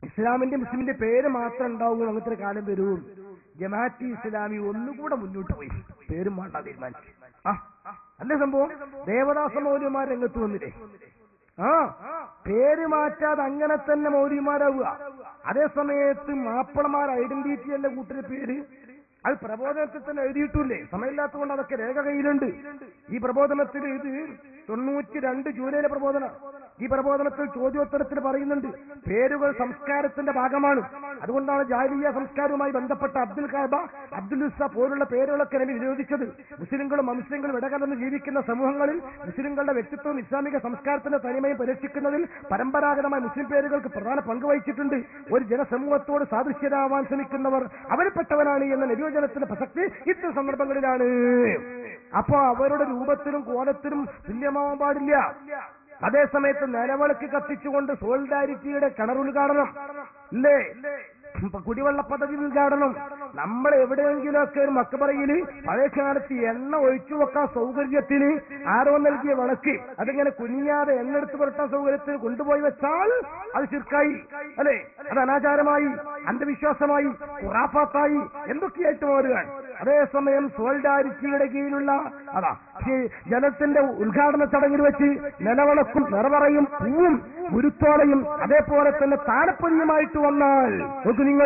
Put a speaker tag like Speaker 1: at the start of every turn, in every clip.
Speaker 1: ഇസ്ലാമിന്റെ മുസ്ലിമിന്റെ പേര് മാത്രം ഉണ്ടാവും അങ്ങനത്തെ ഒരു കാലം വരും ജമാഅത്തി ഇസ്ലാമി ഒന്നുകൂടെ മുന്നോട്ട് പോയി പേരും വേണ്ട തീരുമാനിച്ചു ആ അല്ലേ സംഭവം ദേവദാസ മൗര്യമാർ രംഗത്ത് വന്നില്ലേ ആ പേര് മാറ്റാതെ അങ്ങനെ തന്നെ മൗര്യമാരാവുക അതേ സമയത്ത് മാപ്പിളമാർ ഐഡന്റിറ്റി അല്ല കൂട്ടിന്റെ പേര് അത് പ്രബോധനത്തിൽ തന്നെ എഴുതിയിട്ടില്ലേ സമയമില്ലാത്തതുകൊണ്ട് അതൊക്കെ രേഖ കയ്യിലുണ്ട് ഈ പ്രബോധനത്തിൽ ഇത് തൊണ്ണൂറ്റി രണ്ട് ജൂലൈയിലെ പ്രബോധനം ഈ പ്രബോധനത്തിൽ ചോദ്യോത്തരത്തിൽ പറയുന്നുണ്ട് പേരുകൾ സംസ്കാരത്തിന്റെ ഭാഗമാണ് അതുകൊണ്ടാണ് ജാതീയ സംസ്കാരവുമായി ബന്ധപ്പെട്ട അബ്ദുൽ കാബ അബ്ദുൽ ഉസ്സ പോലുള്ള പേരുകളൊക്കെ നബി വിരോധിച്ചത് മുസ്ലിങ്ങളും അമുസ്ലിങ്ങളും ഇടകലർന്ന് ജീവിക്കുന്ന സമൂഹങ്ങളിൽ മുസ്ലിങ്ങളുടെ വ്യക്തിത്വവും ഇസ്ലാമിക സംസ്കാരത്തിന്റെ തനിമയും പരിരക്ഷിക്കുന്നതിൽ പരമ്പരാഗതമായ മുസ്ലിം പേരുകൾക്ക് പ്രധാന പങ്ക് വഹിച്ചിട്ടുണ്ട് ഒരു ജനസമൂഹത്തോട് സാദൃശ്യരാവാൻ ശ്രമിക്കുന്നവർ അവരിൽപ്പെട്ടവരാണ് എന്ന നിരോചനത്തിന്റെ പ്രസക്തി ഇത്തരം സന്ദർഭങ്ങളിലാണ് അപ്പോ അവരുടെ രൂപത്തിലും കോലത്തിലും തുല്യമാവാൻ പാടില്ല അതേസമയത്ത് നിലവിളക്ക് കത്തിച്ചുകൊണ്ട് സോളിഡാരിറ്റിയുടെ കിണറുദ്ഘാടനം ഇല്ലേ ഇപ്പൊ കുടിവെള്ള പദ്ധതി ഉദ്ഘാടനം നമ്മൾ എവിടെയെങ്കിലുമൊക്കെ ഒരു മക്കപ്പറയില് പഴയ കാലത്ത് എണ്ണ ഒഴിച്ചു വെക്കാൻ സൗകര്യത്തിന് ആരോ നൽകിയ വിളക്ക് അതിങ്ങനെ കുനിയാതെ എണ്ണ എടുത്ത് പുരട്ടാൻ സൗകര്യത്തിന് കൊണ്ടുപോയി വെച്ചാൽ അത് ചുരുക്കായി അല്ലെ അത് അനാചാരമായി അന്ധവിശ്വാസമായി ഖുറാഫാത്തായി എന്തൊക്കെയായിട്ട് മാറുകയാണ് അതേസമയം സോൾഡാരിറ്റിയുടെ കീഴിലുള്ള അതാ ഈ ജലത്തിന്റെ ഉദ്ഘാടന ചടങ്ങിൽ വെച്ച് നിലവിളക്കും നിറവറയും പൂവും ഗുരുത്തോളയും അതേപോലെ തന്നെ താരപ്പൊലിയുമായിട്ട് വന്നാൽ നോക്കൂ നിങ്ങൾ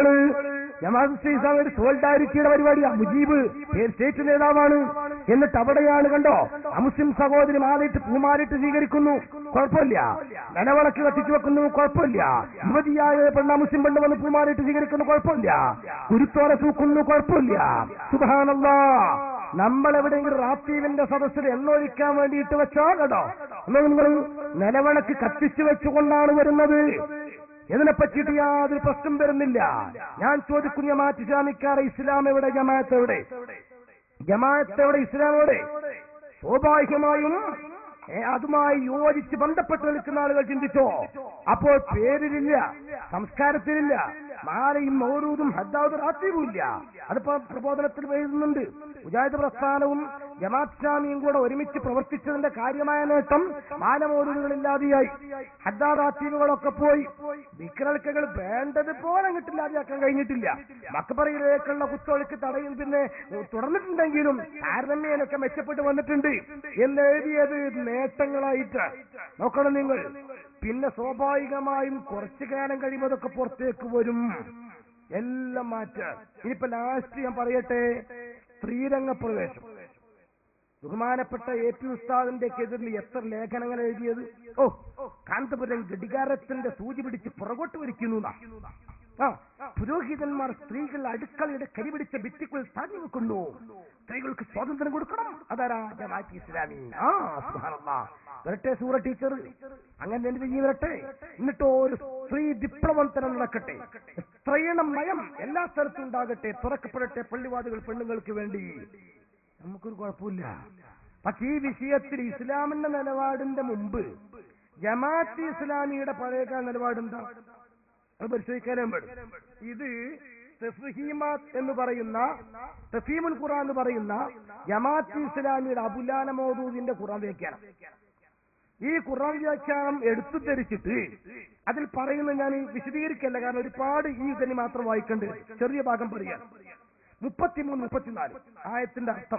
Speaker 1: ജമാഅത്ത് സോൾഡാരിറ്റിയുടെ പരിപാടിയാ മുജീബ് പേര് സ്റ്റേറ്റ് നേതാവാണ് എന്നിട്ട് അവിടെയാണ് കണ്ടോ അമുസ്ലിം സഹോദരി മാറിയിട്ട് പൂമാരിട്ട് സ്വീകരിക്കുന്നു കുഴപ്പമില്ല നിലവിളക്ക് കത്തിച്ചു വെക്കുന്നു കുഴപ്പമില്ല യുവതിയായ പെണ്ണ മുസ്ലിം പെണ്ണ് വന്ന് പൂമാരിട്ട് സ്വീകരിക്കുന്നു കുഴപ്പമില്ല ഗുരുത്തോല തൂക്കുന്നു കുഴപ്പമില്ല സുബാനല്ലാ നമ്മൾ എവിടെയെങ്കിലും റാത്തീവിന്റെ സദസ്സിൽ എണ്ണൊഴിക്കാൻ വേണ്ടിയിട്ട് വെച്ചോ കേട്ടോ എന്നാൽ നിങ്ങൾ നിലവിളക്ക് കത്തിച്ചു വെച്ചുകൊണ്ടാണ് വരുന്നത് ഇതിനെ പറ്റിയിട്ട് യാതൊരു പ്രശ്നം വരുന്നില്ല ഞാൻ ചോദിക്കുന്ന ജമാഅത്ത് ഇസ്ലാമിക്കാരെ ഇസ്ലാം എവിടെ ജമാഅത്ത് എവിടെ ജമാഅത്ത് എവിടെ ഇസ്ലാം എവിടെ സ്വാഭാവികമായും ഏ, അതുമായി യോജിച്ച് ബന്ധപ്പെട്ട് നിൽക്കുന്ന ആളുകൾ ചിന്തിച്ചോ അപ്പോൾ പേരിലില്ല സംസ്കാരത്തിലില്ല മാലയും മൗരൂദും ഹദ്ദാദും റാത്തീവും ഇല്ല അതിപ്പോ പ്രബോധനത്തിൽ എഴുതുന്നുണ്ട് മുജാഹിദ് പ്രസ്ഥാനവും ജമാഅത്ത് ഇസ്ലാമിയും കൂടെ ഒരുമിച്ച് പ്രവർത്തിച്ചതിന്റെ കാര്യമായ നേട്ടം മാലമൗരൂദുകളില്ലാതെയായി ഹദ്ദാദാത്തീവുകളൊക്കെ പോയി വിക്രൽക്കകൾ വേണ്ടതുപോലെ കിട്ടില്ലാതെയാക്കാൻ കഴിഞ്ഞിട്ടില്ല മക്കപ്പറയിലേക്കുള്ള കുത്തൊഴുക്ക് തടയും പിന്നെ തുടർന്നിട്ടുണ്ടെങ്കിലും താരതമ്യേനൊക്കെ മെച്ചപ്പെട്ട് വന്നിട്ടുണ്ട് എന്ന് എഴുതിയത് നേട്ടങ്ങളായിട്ട് നോക്കണം നിങ്ങൾ പിന്നെ സ്വാഭാവികമായും കുറച്ചു കാലം കഴിയുമ്പോൾ അതൊക്കെ പുറത്തേക്ക് വരും എല്ലാം മാറ്റാൻ ഇനിയിപ്പോ ലാസ്റ്റ് ഞാൻ പറയട്ടെ സ്ത്രീരംഗ പ്രവേശം ബഹുമാനപ്പെട്ട എ പി ഉസ്താദിന്റെ എതിരിൽ എത്ര ലേഖനങ്ങൾ എഴുതിയത് ഓ കാന്തപുരം ഘടികാരത്തിന്റെ സൂചി പിടിച്ച് പുറകോട്ട് വലിക്കുന്നു എന്നാ. ആ പുരോഹിതന്മാർ സ്ത്രീകൾ അടുക്കളയുടെ കരിപിടിച്ച ഭിത്തിക്കുൾ താങ്ങി വെക്കുന്നു സ്ത്രീകൾക്ക് സ്വാതന്ത്ര്യം കൊടുക്കണം അതാരാ ജമാഅത്ത് ഇസ്ലാമി ആ സുബ്ഹാനല്ലാ വരട്ടെ സൂറ ടീച്ചർ അങ്ങനെ എന്റെ ചെയ്യും വരട്ടെ എന്നിട്ടോ ഒരു സ്ത്രീ വിപ്ലവം തന്നെ നടക്കട്ടെ സ്ത്രീണമയം എല്ലാ സ്ഥലത്തും ഉണ്ടാകട്ടെ തുറക്കപ്പെടട്ടെ പള്ളിവാദികൾ പെണ്ണുങ്ങൾക്ക് വേണ്ടി നമുക്കൊരു കുഴപ്പമില്ല പക്ഷേ ഈ വിഷയത്തിൽ ഇസ്ലാമിന്റെ നിലപാടിന്റെ മുമ്പ് ജമാഅത്ത് ഇസ്ലാമിയുടെ പഴയകാല നിലപാടെന്താ അത് പരിശോധിക്കാനേ വേണം ഇത് തഫ്ഹീമാത്ത് എന്ന് പറയുന്ന തഫീമുൽ ഖുറാൻ എന്ന് പറയുന്ന ജമാഅത്ത് ഇസ്ലാമിയുടെ അബുലാന മൗദൂദിന്റെ ഖുറാൻ വ്യാഖ്യാനം ഈ ഖുറാൻ വ്യാഖ്യാനം എടുത്തു ധരിച്ചിട്ട് അതിൽ പറയുന്ന ഞാൻ ഈ വിശദീകരിക്കല്ല കാരണം ഒരുപാട് ഈ ഇതിന് മാത്രം വായിക്കേണ്ടത് ചെറിയ ഭാഗം പറയാൻ മുപ്പത്തിമൂന്ന് മുപ്പത്തിനാല് ആയത്തിന്റെ അർത്ഥം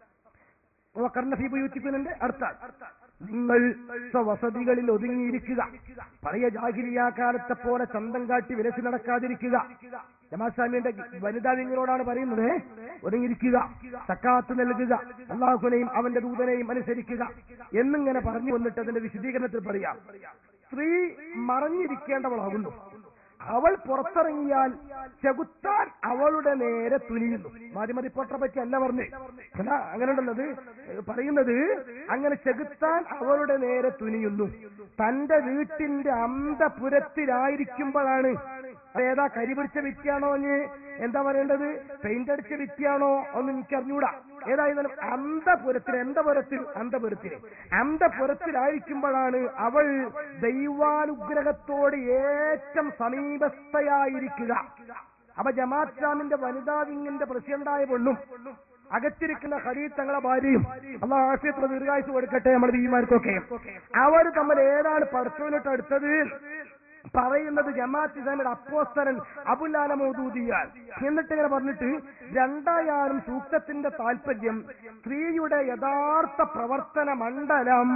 Speaker 1: കർണഫീപയുത്തിക്കുന്നതിന്റെ അർത്ഥം നിങ്ങൾ സ്വവസതികളിൽ ഒതുങ്ങിയിരിക്കുക പഴയ ജാഹിലിയ കാലത്തെ പോലെ ചന്തം കാട്ടി വിലസി നടക്കാതിരിക്കുക ജമാസ്വാമിയുടെ വനിതാ വിങ്ങളോടാണ് പറയുന്നത് ഒതുങ്ങിയിരിക്കുക സക്കാത്ത് നൽകുക അള്ളാഹുനെയും അവന്റെ ദൂതനെയും അനുസരിക്കുക എന്നിങ്ങനെ പറഞ്ഞു വന്നിട്ട് അതിന്റെ വിശദീകരണത്തിൽ പറയാം സ്ത്രീ മറഞ്ഞിരിക്കേണ്ടവളാകുന്നു അവൾ പുറത്തിറങ്ങിയാൽ ചെകുത്താൻ അവളുടെ നേരെ തുനിയുന്നു മാധ്യമ റിപ്പോർട്ടറെ പറ്റി അല്ല പറഞ്ഞേ അല്ല അങ്ങനെ ഉള്ളത് പറയുന്നത് അങ്ങനെ ചെകുത്താൻ അവളുടെ നേരെ തുനിയുന്നു തന്റെ വീട്ടിന്റെ അന്തപുരത്തിലായിരിക്കുമ്പോഴാണ് ഏതാ കരി പിടിച്ച വ്യക്തിയാണോ എന്ന് എന്താ പറയേണ്ടത് പെയിന്റ് അടിച്ച വ്യക്തിയാണോ ഒന്ന് എനിക്ക് അറിഞ്ഞൂടാ ഏതായാലും അന്തപുരത്തിൽ എന്തപുരത്തിൽ അന്തപുരത്തിൽ അന്തപുരത്തിലായിരിക്കുമ്പോഴാണ് അവൾ ദൈവാനുഗ്രഹത്തോട് ഏറ്റവും സമീപസ്ഥയായിരിക്കുക അപ്പൊ ജമാഅത്ത് ഇസ്ലാമിന്റെ വനിതാ വിങ്ങിന്റെ പ്രസിഡന്റായ പെണ്ണും അകത്തിരിക്കുന്ന ഖലീൽ തങ്ങളെ ഭാര്യയും അള്ളാഹ് ആഫിയത്ര ദീർഘായുസ് കൊടുക്കട്ടെ നമ്മുടെ ബീമാർക്കൊക്കെ അവർ തമ്മിൽ ഏതാണ് പടച്ചവനിട്ട് അടുത്തത് പറയുന്നത് ജമാഅത്ത് ഇസ്ലാമിയുടെ അപ്പോസ്തരൻ അബുലാല മൗദൂദിയാൻ എന്നിട്ട് ഇങ്ങനെ പറഞ്ഞിട്ട് രണ്ടായാലും സൂക്തത്തിന്റെ താല്പര്യം സ്ത്രീയുടെ യഥാർത്ഥ പ്രവർത്തന മണ്ഡലം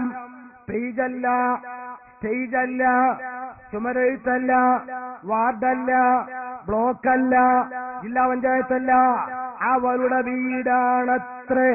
Speaker 1: പേജല്ല സ്റ്റേജല്ല ചുമരെഴുത്തല്ല വാർഡല്ല ബ്ലോക്കല്ല ജില്ലാ പഞ്ചായത്തല്ല അവളുടെ വീടാണത്രേ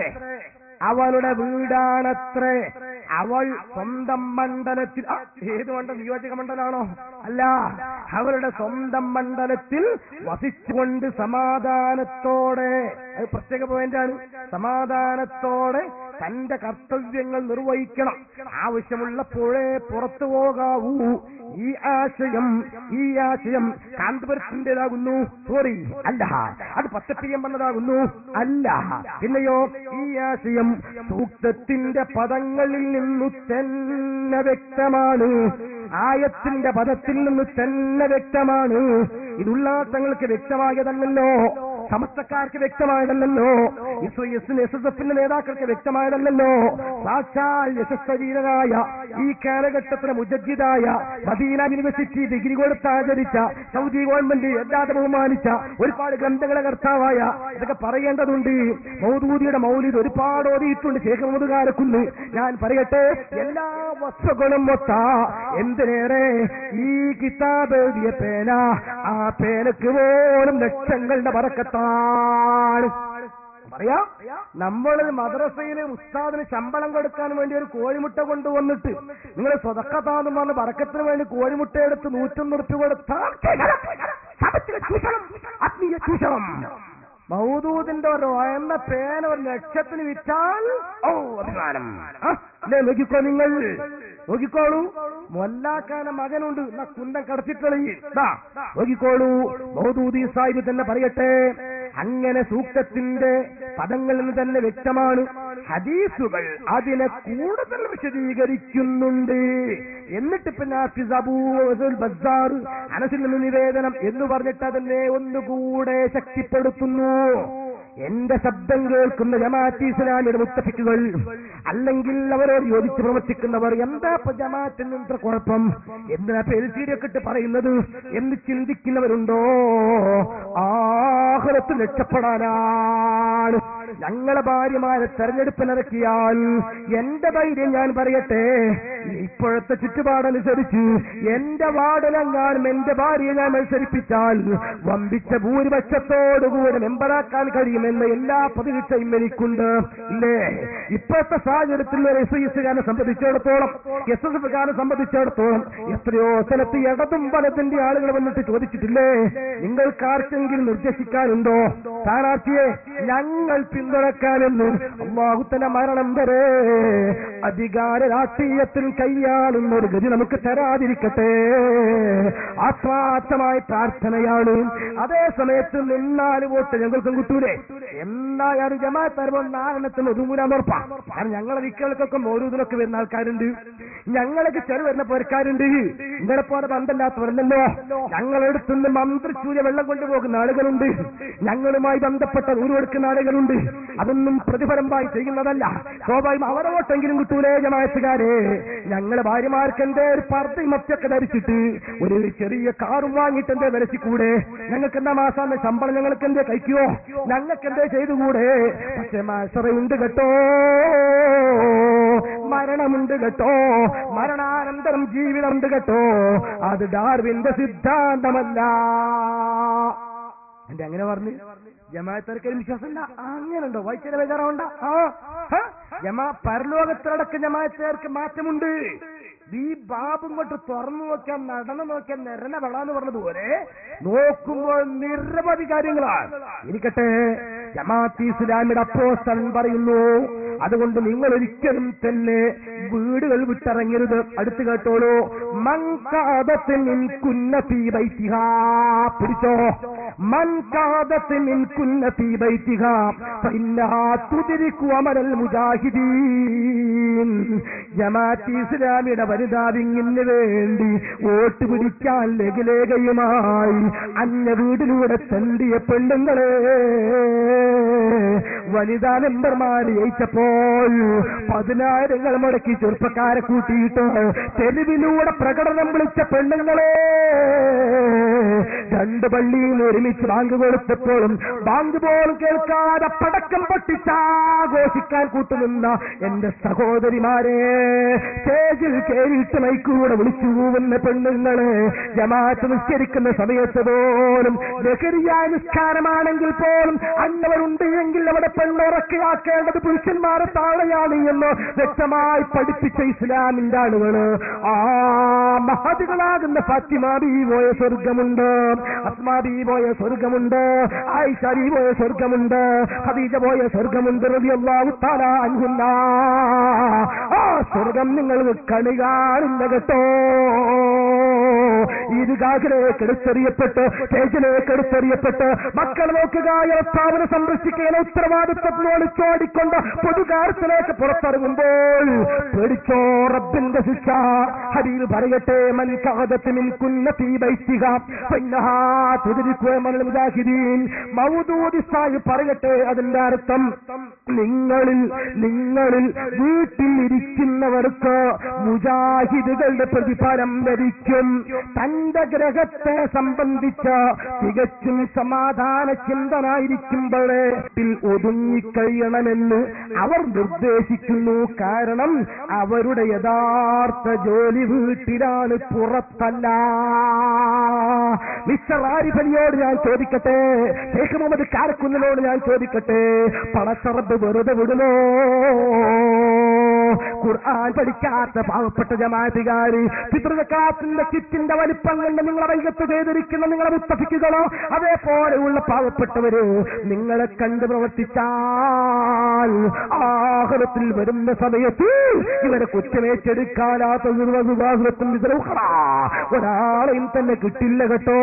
Speaker 1: അവളുടെ വീടാണത്രേ അവൾ സ്വന്തം മണ്ഡലത്തിൽ ആ, ഏത് മണ്ഡലം നിയോജക മണ്ഡലാണോ അല്ല അവളുടെ സ്വന്തം മണ്ഡലത്തിൽ വസിച്ചുകൊണ്ട് സമാധാനത്തോടെ അത് പ്രത്യേക പോയിന്റാണ് സമാധാനത്തോടെ തന്റെ കർത്തവ്യങ്ങൾ നിർവഹിക്കണം ആവശ്യമുള്ളപ്പോഴേ പുറത്തു പോകാവൂ ഈ ആശയം ഈ ആശയം കാന്തപുരത്തിൻ്റെതാകുന്നു സോറി അല്ല അത് പത്തപ്പിയം വന്നതാകുന്നു അല്ല പിന്നെയോ ഈ ആശയം സൂക്തത്തിന്റെ പദങ്ങളിൽ നിന്നു തന്നെ വ്യക്തമാണ് ആയത്തിന്റെ പദത്തിൽ നിന്ന് തന്നെ വ്യക്തമാണ് ഇതുള്ളാട്ടങ്ങൾക്ക് വ്യക്തമായതല്ലല്ലോ സമസ്തക്കാർക്ക് വ്യക്തമായതല്ലല്ലോ എസ് എസിന് എസ് എസ് എഫിന്റെ നേതാക്കൾക്ക് വ്യക്തമായതല്ലല്ലോ സാക്ഷാൽ യശസ്വരീരനായ ഈ കാലഘട്ടത്തിലെ മുജദ്ദിദായ മദീന യൂണിവേഴ്സിറ്റി ഡിഗ്രി കൊടുത്ത് ആചരിച്ച സൗദി ഗവൺമെന്റ് എല്ലാതെ ബഹുമാനിച്ച ഒരുപാട് ഗ്രന്ഥങ്ങളെ കർത്താവായ ഇതൊക്കെ പറയേണ്ടതുണ്ട് മൗദൂദിയുടെ മൗലിദ് ഒരുപാട് ഓതിയിട്ടുണ്ട് ശേഖർ മുതുകാരക്കുന്ന് ഞാൻ പറയട്ടെ എല്ലാ വസ്തുക്കളും മൊത്ത എന്തിനേറെ ഈ കിതാബ് എഴുതിയ പേന ആ പേനക്ക് പോലും ലക്ഷങ്ങളുടെ പറക്കത്താണ് പറയാം നമ്മൾ മദ്രസയിൽ ഉസ്താദിന് ശമ്പളം കൊടുക്കാൻ വേണ്ടി ഒരു കോഴിമുട്ട കൊണ്ടുവന്നിട്ട് നിങ്ങൾ സ്വതക്കത്താന്ന് പറഞ്ഞ് പറക്കത്തിന് വേണ്ടി കോഴിമുട്ട എടുത്ത് നൂറ്റൊന്ന് ഉറുപ്പ് കൊടുത്താൽ സാമ്പത്തിക ചൂഷണം ആത്മീയ ചൂഷണം മൗദൂദിന്റെ ഒരു എന്ന പേന ഒരു ലക്ഷത്തിന് വിറ്റാൽ ഓ അഭിമാനം ആ, അല്ലേ നോക്കിക്കോ നിങ്ങൾ നോക്കിക്കോളൂ മൊല്ലാക്കാന മകനുണ്ട് എന്നാ കുന്തം കടത്തിക്കളി നോക്കിക്കോളൂ മൗദൂദി സാഹിബ് തന്നെ പറയട്ടെ അങ്ങനെ സൂക്തത്തിന്റെ പദങ്ങളിൽ നിന്ന് തന്നെ വ്യക്തമാണ് ഹദീസുകൾ അതിനെ കൂടുതൽ വിശദീകരിക്കുന്നുണ്ട് എന്നിട്ട് പിന്നെ ഹാഫിസ് അബൂ വസൽ ബസ്സാർ അനസിൽ നിന്ന് നിവേദനം എന്ന് പറഞ്ഞിട്ട് അതിനെ ഒന്നുകൂടെ ശക്തിപ്പെടുത്തുന്നു എന്റെ ശബ്ദം കേൾക്കുന്ന ജമാഅത്ത് ഇസ്ലാമിയുടെ മുത്തഫിക്കുകൾ അല്ലെങ്കിൽ അവരോട് യോജിച്ച് പ്രവർത്തിക്കുന്നവർ എന്താ ഇപ്പൊ ജമാഅത്തിന് ഇത്ര കുഴപ്പം എന്തിനാ എൽ സി ഡി ഒക്കെ ഇട്ട് പറയുന്നത് എന്ന് ചിന്തിക്കുന്നവരുണ്ടോ ആഹ്റത്ത് രക്ഷപ്പെടാനാണ് ഞങ്ങളെ ഭാര്യമാരെ തെരഞ്ഞെടുപ്പിനിറക്കിയാൽ എന്റെ ധൈര്യം ഞാൻ പറയട്ടെ ഇപ്പോഴത്തെ ചുറ്റുപാടനുസരിച്ച് എന്റെ വാർഡിലെങ്ങാനും എന്റെ ഭാര്യയെ ഞാൻ മത്സരിപ്പിച്ചാൽ വമ്പിച്ച ഭൂരിപക്ഷത്തോടുകൂടി മെമ്പറാക്കാൻ കഴിയുമെന്ന എല്ലാ പ്രതീക്ഷയും എനിക്കുണ്ട് ഇല്ലേ ഇപ്പോഴത്തെ സാഹചര്യത്തിൽ എസ് എസ് കാരനെ സംബന്ധിച്ചിടത്തോളം എസ് എസ് എഫ് കാരനെ സംബന്ധിച്ചിടത്തോളം എത്രയോ സ്ഥലത്ത് ഇടതും വലത്തിന്റെ ആളുകൾ വന്നിട്ട് ചോദിച്ചിട്ടില്ലേ നിങ്ങൾക്ക് ആർക്കെങ്കിലും നിർദ്ദേശിക്കാനുണ്ടോ സ്ഥാനാർത്ഥിയെ ഞങ്ങൾ പിന്തുണക്കാമെന്ന് അള്ളാഹുത്തല മരണം വരെ അധികാര രാഷ്ട്രീയത്തിൽ കൈയാളുന്ന ഒരു ഗതി നമുക്ക് തരാതിരിക്കട്ടെ ആത്മാർത്ഥമായ പ്രാർത്ഥനയാണ് അതേ സമയത്ത് നിന്നാല് വോട്ട് ഞങ്ങൾക്കും കിട്ടൂലേ എന്തായാലും ജമാഅത്ത് തരുമ്പോൾ നാലെണ്ണത്തിന് ഒതുങ്ങൂലാന്ന് ഉറപ്പാ കാരണം ഞങ്ങളെ വിക്കകൾക്കൊക്കെ മോരൂതിനൊക്കെ വരുന്ന ആൾക്കാരുണ്ട് ഞങ്ങളൊക്കെ ചെറു വരുന്ന പോരക്കാരുണ്ട് നിങ്ങളെ പോലെ ബന്ധമില്ലാത്തവരല്ലല്ലോ ഞങ്ങളെടുത്തുനിന്ന് മന്ത്രിച്ചൂര്യ വെള്ളം കൊണ്ടുപോകുന്ന ആളുകളുണ്ട് ഞങ്ങളുമായി ബന്ധപ്പെട്ട ഊര് കൊടുക്കുന്ന ആളുകളുണ്ട് അതൊന്നും പ്രതിഫലമായി ചെയ്യുന്നതല്ല സ്വാഭാവികം അവരെ വോട്ടെങ്കിലും കിട്ടൂലേ ജമായത്തുകാരെ ഞങ്ങളെ ഭാര്യമാർക്ക് എന്തേ ഒരു പർദ്ദയും മറ്റൊക്കെ ധരിച്ചിട്ട് ഒരു ചെറിയ കാറും വാങ്ങിയിട്ട് എന്തേ വരച്ചിക്കൂടെ ഞങ്ങൾക്ക് എന്താ മാസാന്ന് ശമ്പളം ഞങ്ങൾക്ക് എന്തേ കഴിക്കുവോ ഞങ്ങൾക്ക് എന്തേ ചെയ്തുകൂടെ പക്ഷെ മാസറയുണ്ട് കേട്ടോ മരണമുണ്ട് കേട്ടോ മരണാനന്തരം ജീവിതമുണ്ട് കേട്ടോ അത് ഡാർവിന്റെ സിദ്ധാന്തമല്ല എന്റെ അങ്ങനെ പറഞ്ഞു ജമാഅത്തർക്ക് വിശ്വാസമില്ല അങ്ങനുണ്ടോ വായിച്ചാൽ ബേജാറാവണ്ട ആ ഹ? ജമാ പരലോകത്തിലടക്കം ജമാഅത്തുകാർക്ക് മാറ്റമുണ്ട് ഈ ബാബ് ഇങ്ങോട്ട് തുറന്നു നോക്കാൻ നടന്നു നോക്കാൻ നിരന വെള്ളാന്ന് പറഞ്ഞതുപോലെ നോക്കുമ്പോൾ നിരവധി കാര്യങ്ങളാണ് ഇരിക്കട്ടെ ജമാഅത്ത് ഇസ്ലാമിയുടെ അപ്പോസ്തലൻ പറയുന്നു അതുകൊണ്ട് നിങ്ങൾ ഒരിക്കലും തന്നെ വീടുകൾ വിട്ടിറങ്ങരുത് അടുത്ത് കേട്ടോളൂ മൻകാദത്തിൻ കുന്ന ഫീ ബൈത്തിഹാ പിടിച്ചോ മൻകാദത്തിൻ കുന്ന ഫീ ബൈത്തിഹാ ഫഇന്നഹാ തുദ്രികു അമലൽ മുജാഹിദീൻ ജമാഅത്ത് ഇസ്ലാമിയുടെ വനിതാവിങ്ങിന് വേണ്ടി വോട്ട് പിടിക്കാൻ ലഘുലേഖയുമായി അന്യ വീടിലൂടെ തണ്ടിയ പെണ്ണുങ്ങളെ വനിതാ മെമ്പർമാർ ജയിച്ചപ്പോൾ പതിനായിരങ്ങൾ മുടക്കി ചെറുപ്പക്കാരെ കൂട്ടിയിട്ട് തെരുവിലൂടെ പ്രകടനം വിളിച്ച പെണ്ണുങ്ങളെ രണ്ട് പള്ളിയിൽ ഒരുമിച്ച് ബാങ്ക് കൊടുത്തപ്പോഴും ബാങ്ക് പോലും കേൾക്കാതെ പടക്കം പൊട്ടിച്ചാഘോഷിക്കാൻ കൂട്ടുനിന്ന എന്റെ സഹോദരിമാരെ സ്റ്റേജിൽ കയറിയിട്ട് മൈക്കൂടെ വിളിച്ചു പോകുന്ന പെണ്ണുങ്ങളെ ജമാഅത്ത് നിസ്കരിക്കുന്ന സമയത്ത് പോലും ലഹരിയായ നിസ്കാരമാണെങ്കിൽ പോലും അന്നവരുണ്ട് എങ്കിൽ അവിടെ പെണ്ണുറക്കിയാക്കേണ്ടത് പുരുഷന്മാരെ താഴെയാണ് എന്ന് വ്യക്തമായി പഠിപ്പിച്ച ഇസ്ലാമിന്റെ ആളുകള് ആ മഹതികളാകുന്ന ഫാത്തിമാബി പോയ സ്വർഗമുണ്ട് അസ്മാബി പോയ സ്വർഗമുണ്ട് ആയിഷാബി പോയ സ്വർഗമുണ്ട് ഖദീജ പോയ സ്വർഗമുണ്ട് റളിയല്ലാഹു തആല അൻഹുന്ന ആ സ്വർഗം നിങ്ങൾ കണി കാണില്ല കേട്ടോ ഈദ്ഗാഹിലേക്ക് എടുത്തെറിയപ്പെട്ട് സ്റ്റേജിലേക്ക് എടുത്തെറിയപ്പെട്ട് മക്കൾ നോക്കുക സ്ഥാപനം സംരക്ഷിക്കുന്ന ഉത്തരവാദിത്വത്തിനോട് ചോടിക്കൊണ്ട് പൊതുകാര്യത്തിലേക്ക് പുറത്തിറങ്ങുമ്പോൾ പേടിച്ചോ റബ്ബിന്റെ ശിക്ഷ ഹരിയിൽ പറയട്ടെ മൻ കാദത്ത് മിൻ കുന്നത്തി ബൈത്തിക ഫൈനഹാ തുദരിക്കു മനൽ മുജാഹിദീൻ മൗദൂദിസായി പറയട്ടെ അതിന്റെ അർത്ഥം നിങ്ങളിൽ നിങ്ങളിൽ വീട്ടിൽ ഇരിക്കുന്നവർക്ക് മുജാഹിദുകളുടെ പ്രതിഫലം ലഭിക്കും തന്റെ ഗ്രഹത്തെ സംബന്ധിച്ച് തികച്ചും സമാധാന ചിന്തനായിരിക്കുമ്പോഴേ വീട്ടിൽ ഒതുങ്ങിക്കഴിയണമെന്ന് അവർ നിർദ്ദേശിക്കുന്നു കാരണം അവരുടെ യഥാർത്ഥ ജോലി വീട്ടിലാണ് പുറത്തല്ല മിസ്റ്റർ ആരിഫലിയോട് ഞാൻ ചോദിക്കട്ടെ ഷേഖ് മുഹമ്മദ് കാരക്കുന്നിനോട് ഞാൻ ചോദിക്കട്ടെ പണച്ചറബ് വെറുതെ വിടുമോ ഖുർആൻ പഠിക്കാത്ത പാവപ്പെട്ട ജമാഅത്തുകാര് പിതൃകാത്തിന്റെ ചിറ്റിന്റെ വലിപ്പം കൊണ്ട് നിങ്ങളെ വൈകത്ത് ചെയ്തിരിക്കുന്ന നിങ്ങളെ മുത്തഫിക്കുകളോ അതേപോലെയുള്ള പാവപ്പെട്ടവര് നിങ്ങളെ കണ്ട് പ്രവർത്തിച്ചാൽ ആഹ്ലത്തിൽ വരുന്ന സമയത്ത് ഇവരെ കുറ്റമേറ്റെടുക്കാനാത്ത വിവാഹത്തിൽ ഒരാളെയും തന്നെ കിട്ടില്ല കേട്ടോ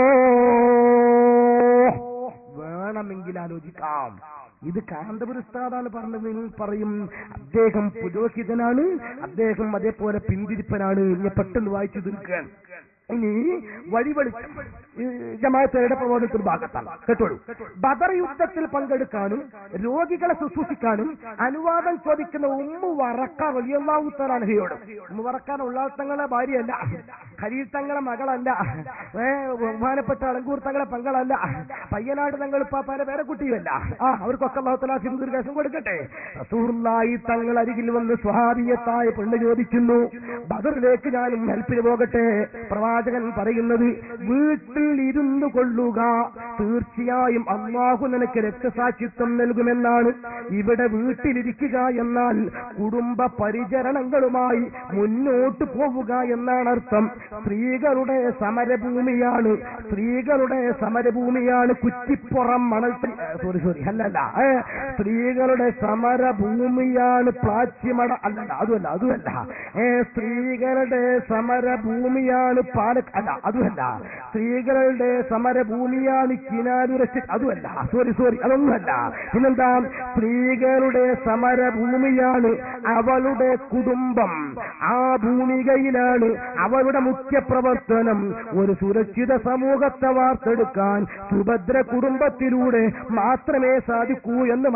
Speaker 1: വേണമെങ്കിൽ ആലോചിക്കാം ഇത് കാന്തപുരസ്താദാണ് പറഞ്ഞത് പറയും അദ്ദേഹം പുരോഹിതനാണ് അദ്ദേഹം അതേപോലെ പിന്തിരിപ്പനാണ് ഞാൻ പെട്ടെന്ന് വായിച്ചു തീർക്കാൻ ഇനി വഴിവെളിച്ചം ഈ ജമാഅത്തയുടെ പ്രബോധനത്തിൽ ഭാഗത്താണ് കേട്ടോളൂ ബദർ യുദ്ധത്തിൽ പങ്കെടുക്കാനും രോഗികളെ ശുശ്രൂഷിക്കാനും അനുവാദം ചോദിക്കുന്ന ഉമ്മു വറക്ക വലിയല്ലാവുത്തലാൻഹയോട് ഉമ്മു വറക്കാൻ ഉള്ളാത്തങ്ങളെ ഭാര്യയല്ല ഖലീൽ തങ്ങളെ മകളല്ല ഏ, ബഹുമാനപ്പെട്ട അളങ്കൂർ തങ്ങളെ പെങ്ങളല്ല പയ്യനാട് തങ്ങൾ ഉപ്പാപ്പാരെ പേരെ കുട്ടിയല്ല ആ അവർക്കൊക്കെ അള്ളാഹുത്തലാ ദീർഘാസം കൊടുക്കട്ടെ റസൂറുള്ളായി തങ്ങൾ അരികിൽ വന്ന് സ്വഹാബിയത്തായ പെണ്ണ് ചോദിക്കുന്നു ബദറിലേക്ക് ഞാനും ഹെൽപ്പിന് പോകട്ടെ പ്രവാചകൻ പറയുന്നത് വീട്ടിൽ ഇരുന്നു കൊള്ളുക തീർച്ചയായും അള്ളാഹു നിനക്ക് രക്തസാക്ഷിത്വം നൽകുമെന്നാണ് ഇവിടെ വീട്ടിലിരിക്കുക എന്നാൽ കുടുംബ പരിചരണങ്ങളുമായി മുന്നോട്ട് പോവുക എന്നാണ് അർത്ഥം സ്ത്രീകളുടെ സമരഭൂമിയാണ് സ്ത്രീകളുടെ സമരഭൂമിയാണ് കുറ്റിപ്പുറം മണൽ സോറി സോറി അല്ലല്ല ഏ, സ്ത്രീകളുടെ സമരഭൂമിയാണ് പ്ലാച്ചിമട അല്ലല്ല അതുമല്ല അതുമല്ല ഏ സ്ത്രീകളുടെ സമരഭൂമിയാണ് പാലക്ക അല്ല അതുമല്ല സ്ത്രീകളുടെ സമരഭൂമിയാണ് കിനാലുരച്ച് അതുമല്ല സോറി സോറി അതൊന്നുമല്ല പിന്നെന്താ സ്ത്രീകളുടെ സമരഭൂമിയാണ് അവളുടെ കുടുംബം ആ ഭൂമികയിലാണ് അവളുടെ മുഖ്യ പ്രവർത്തനം ഒരു സുരക്ഷിത സമൂഹത്തെ വാർത്തെടുക്കാൻ സുഭദ്ര കുടുംബത്തിലൂടെ മാത്രമേ സാധിക്കൂ എന്ന്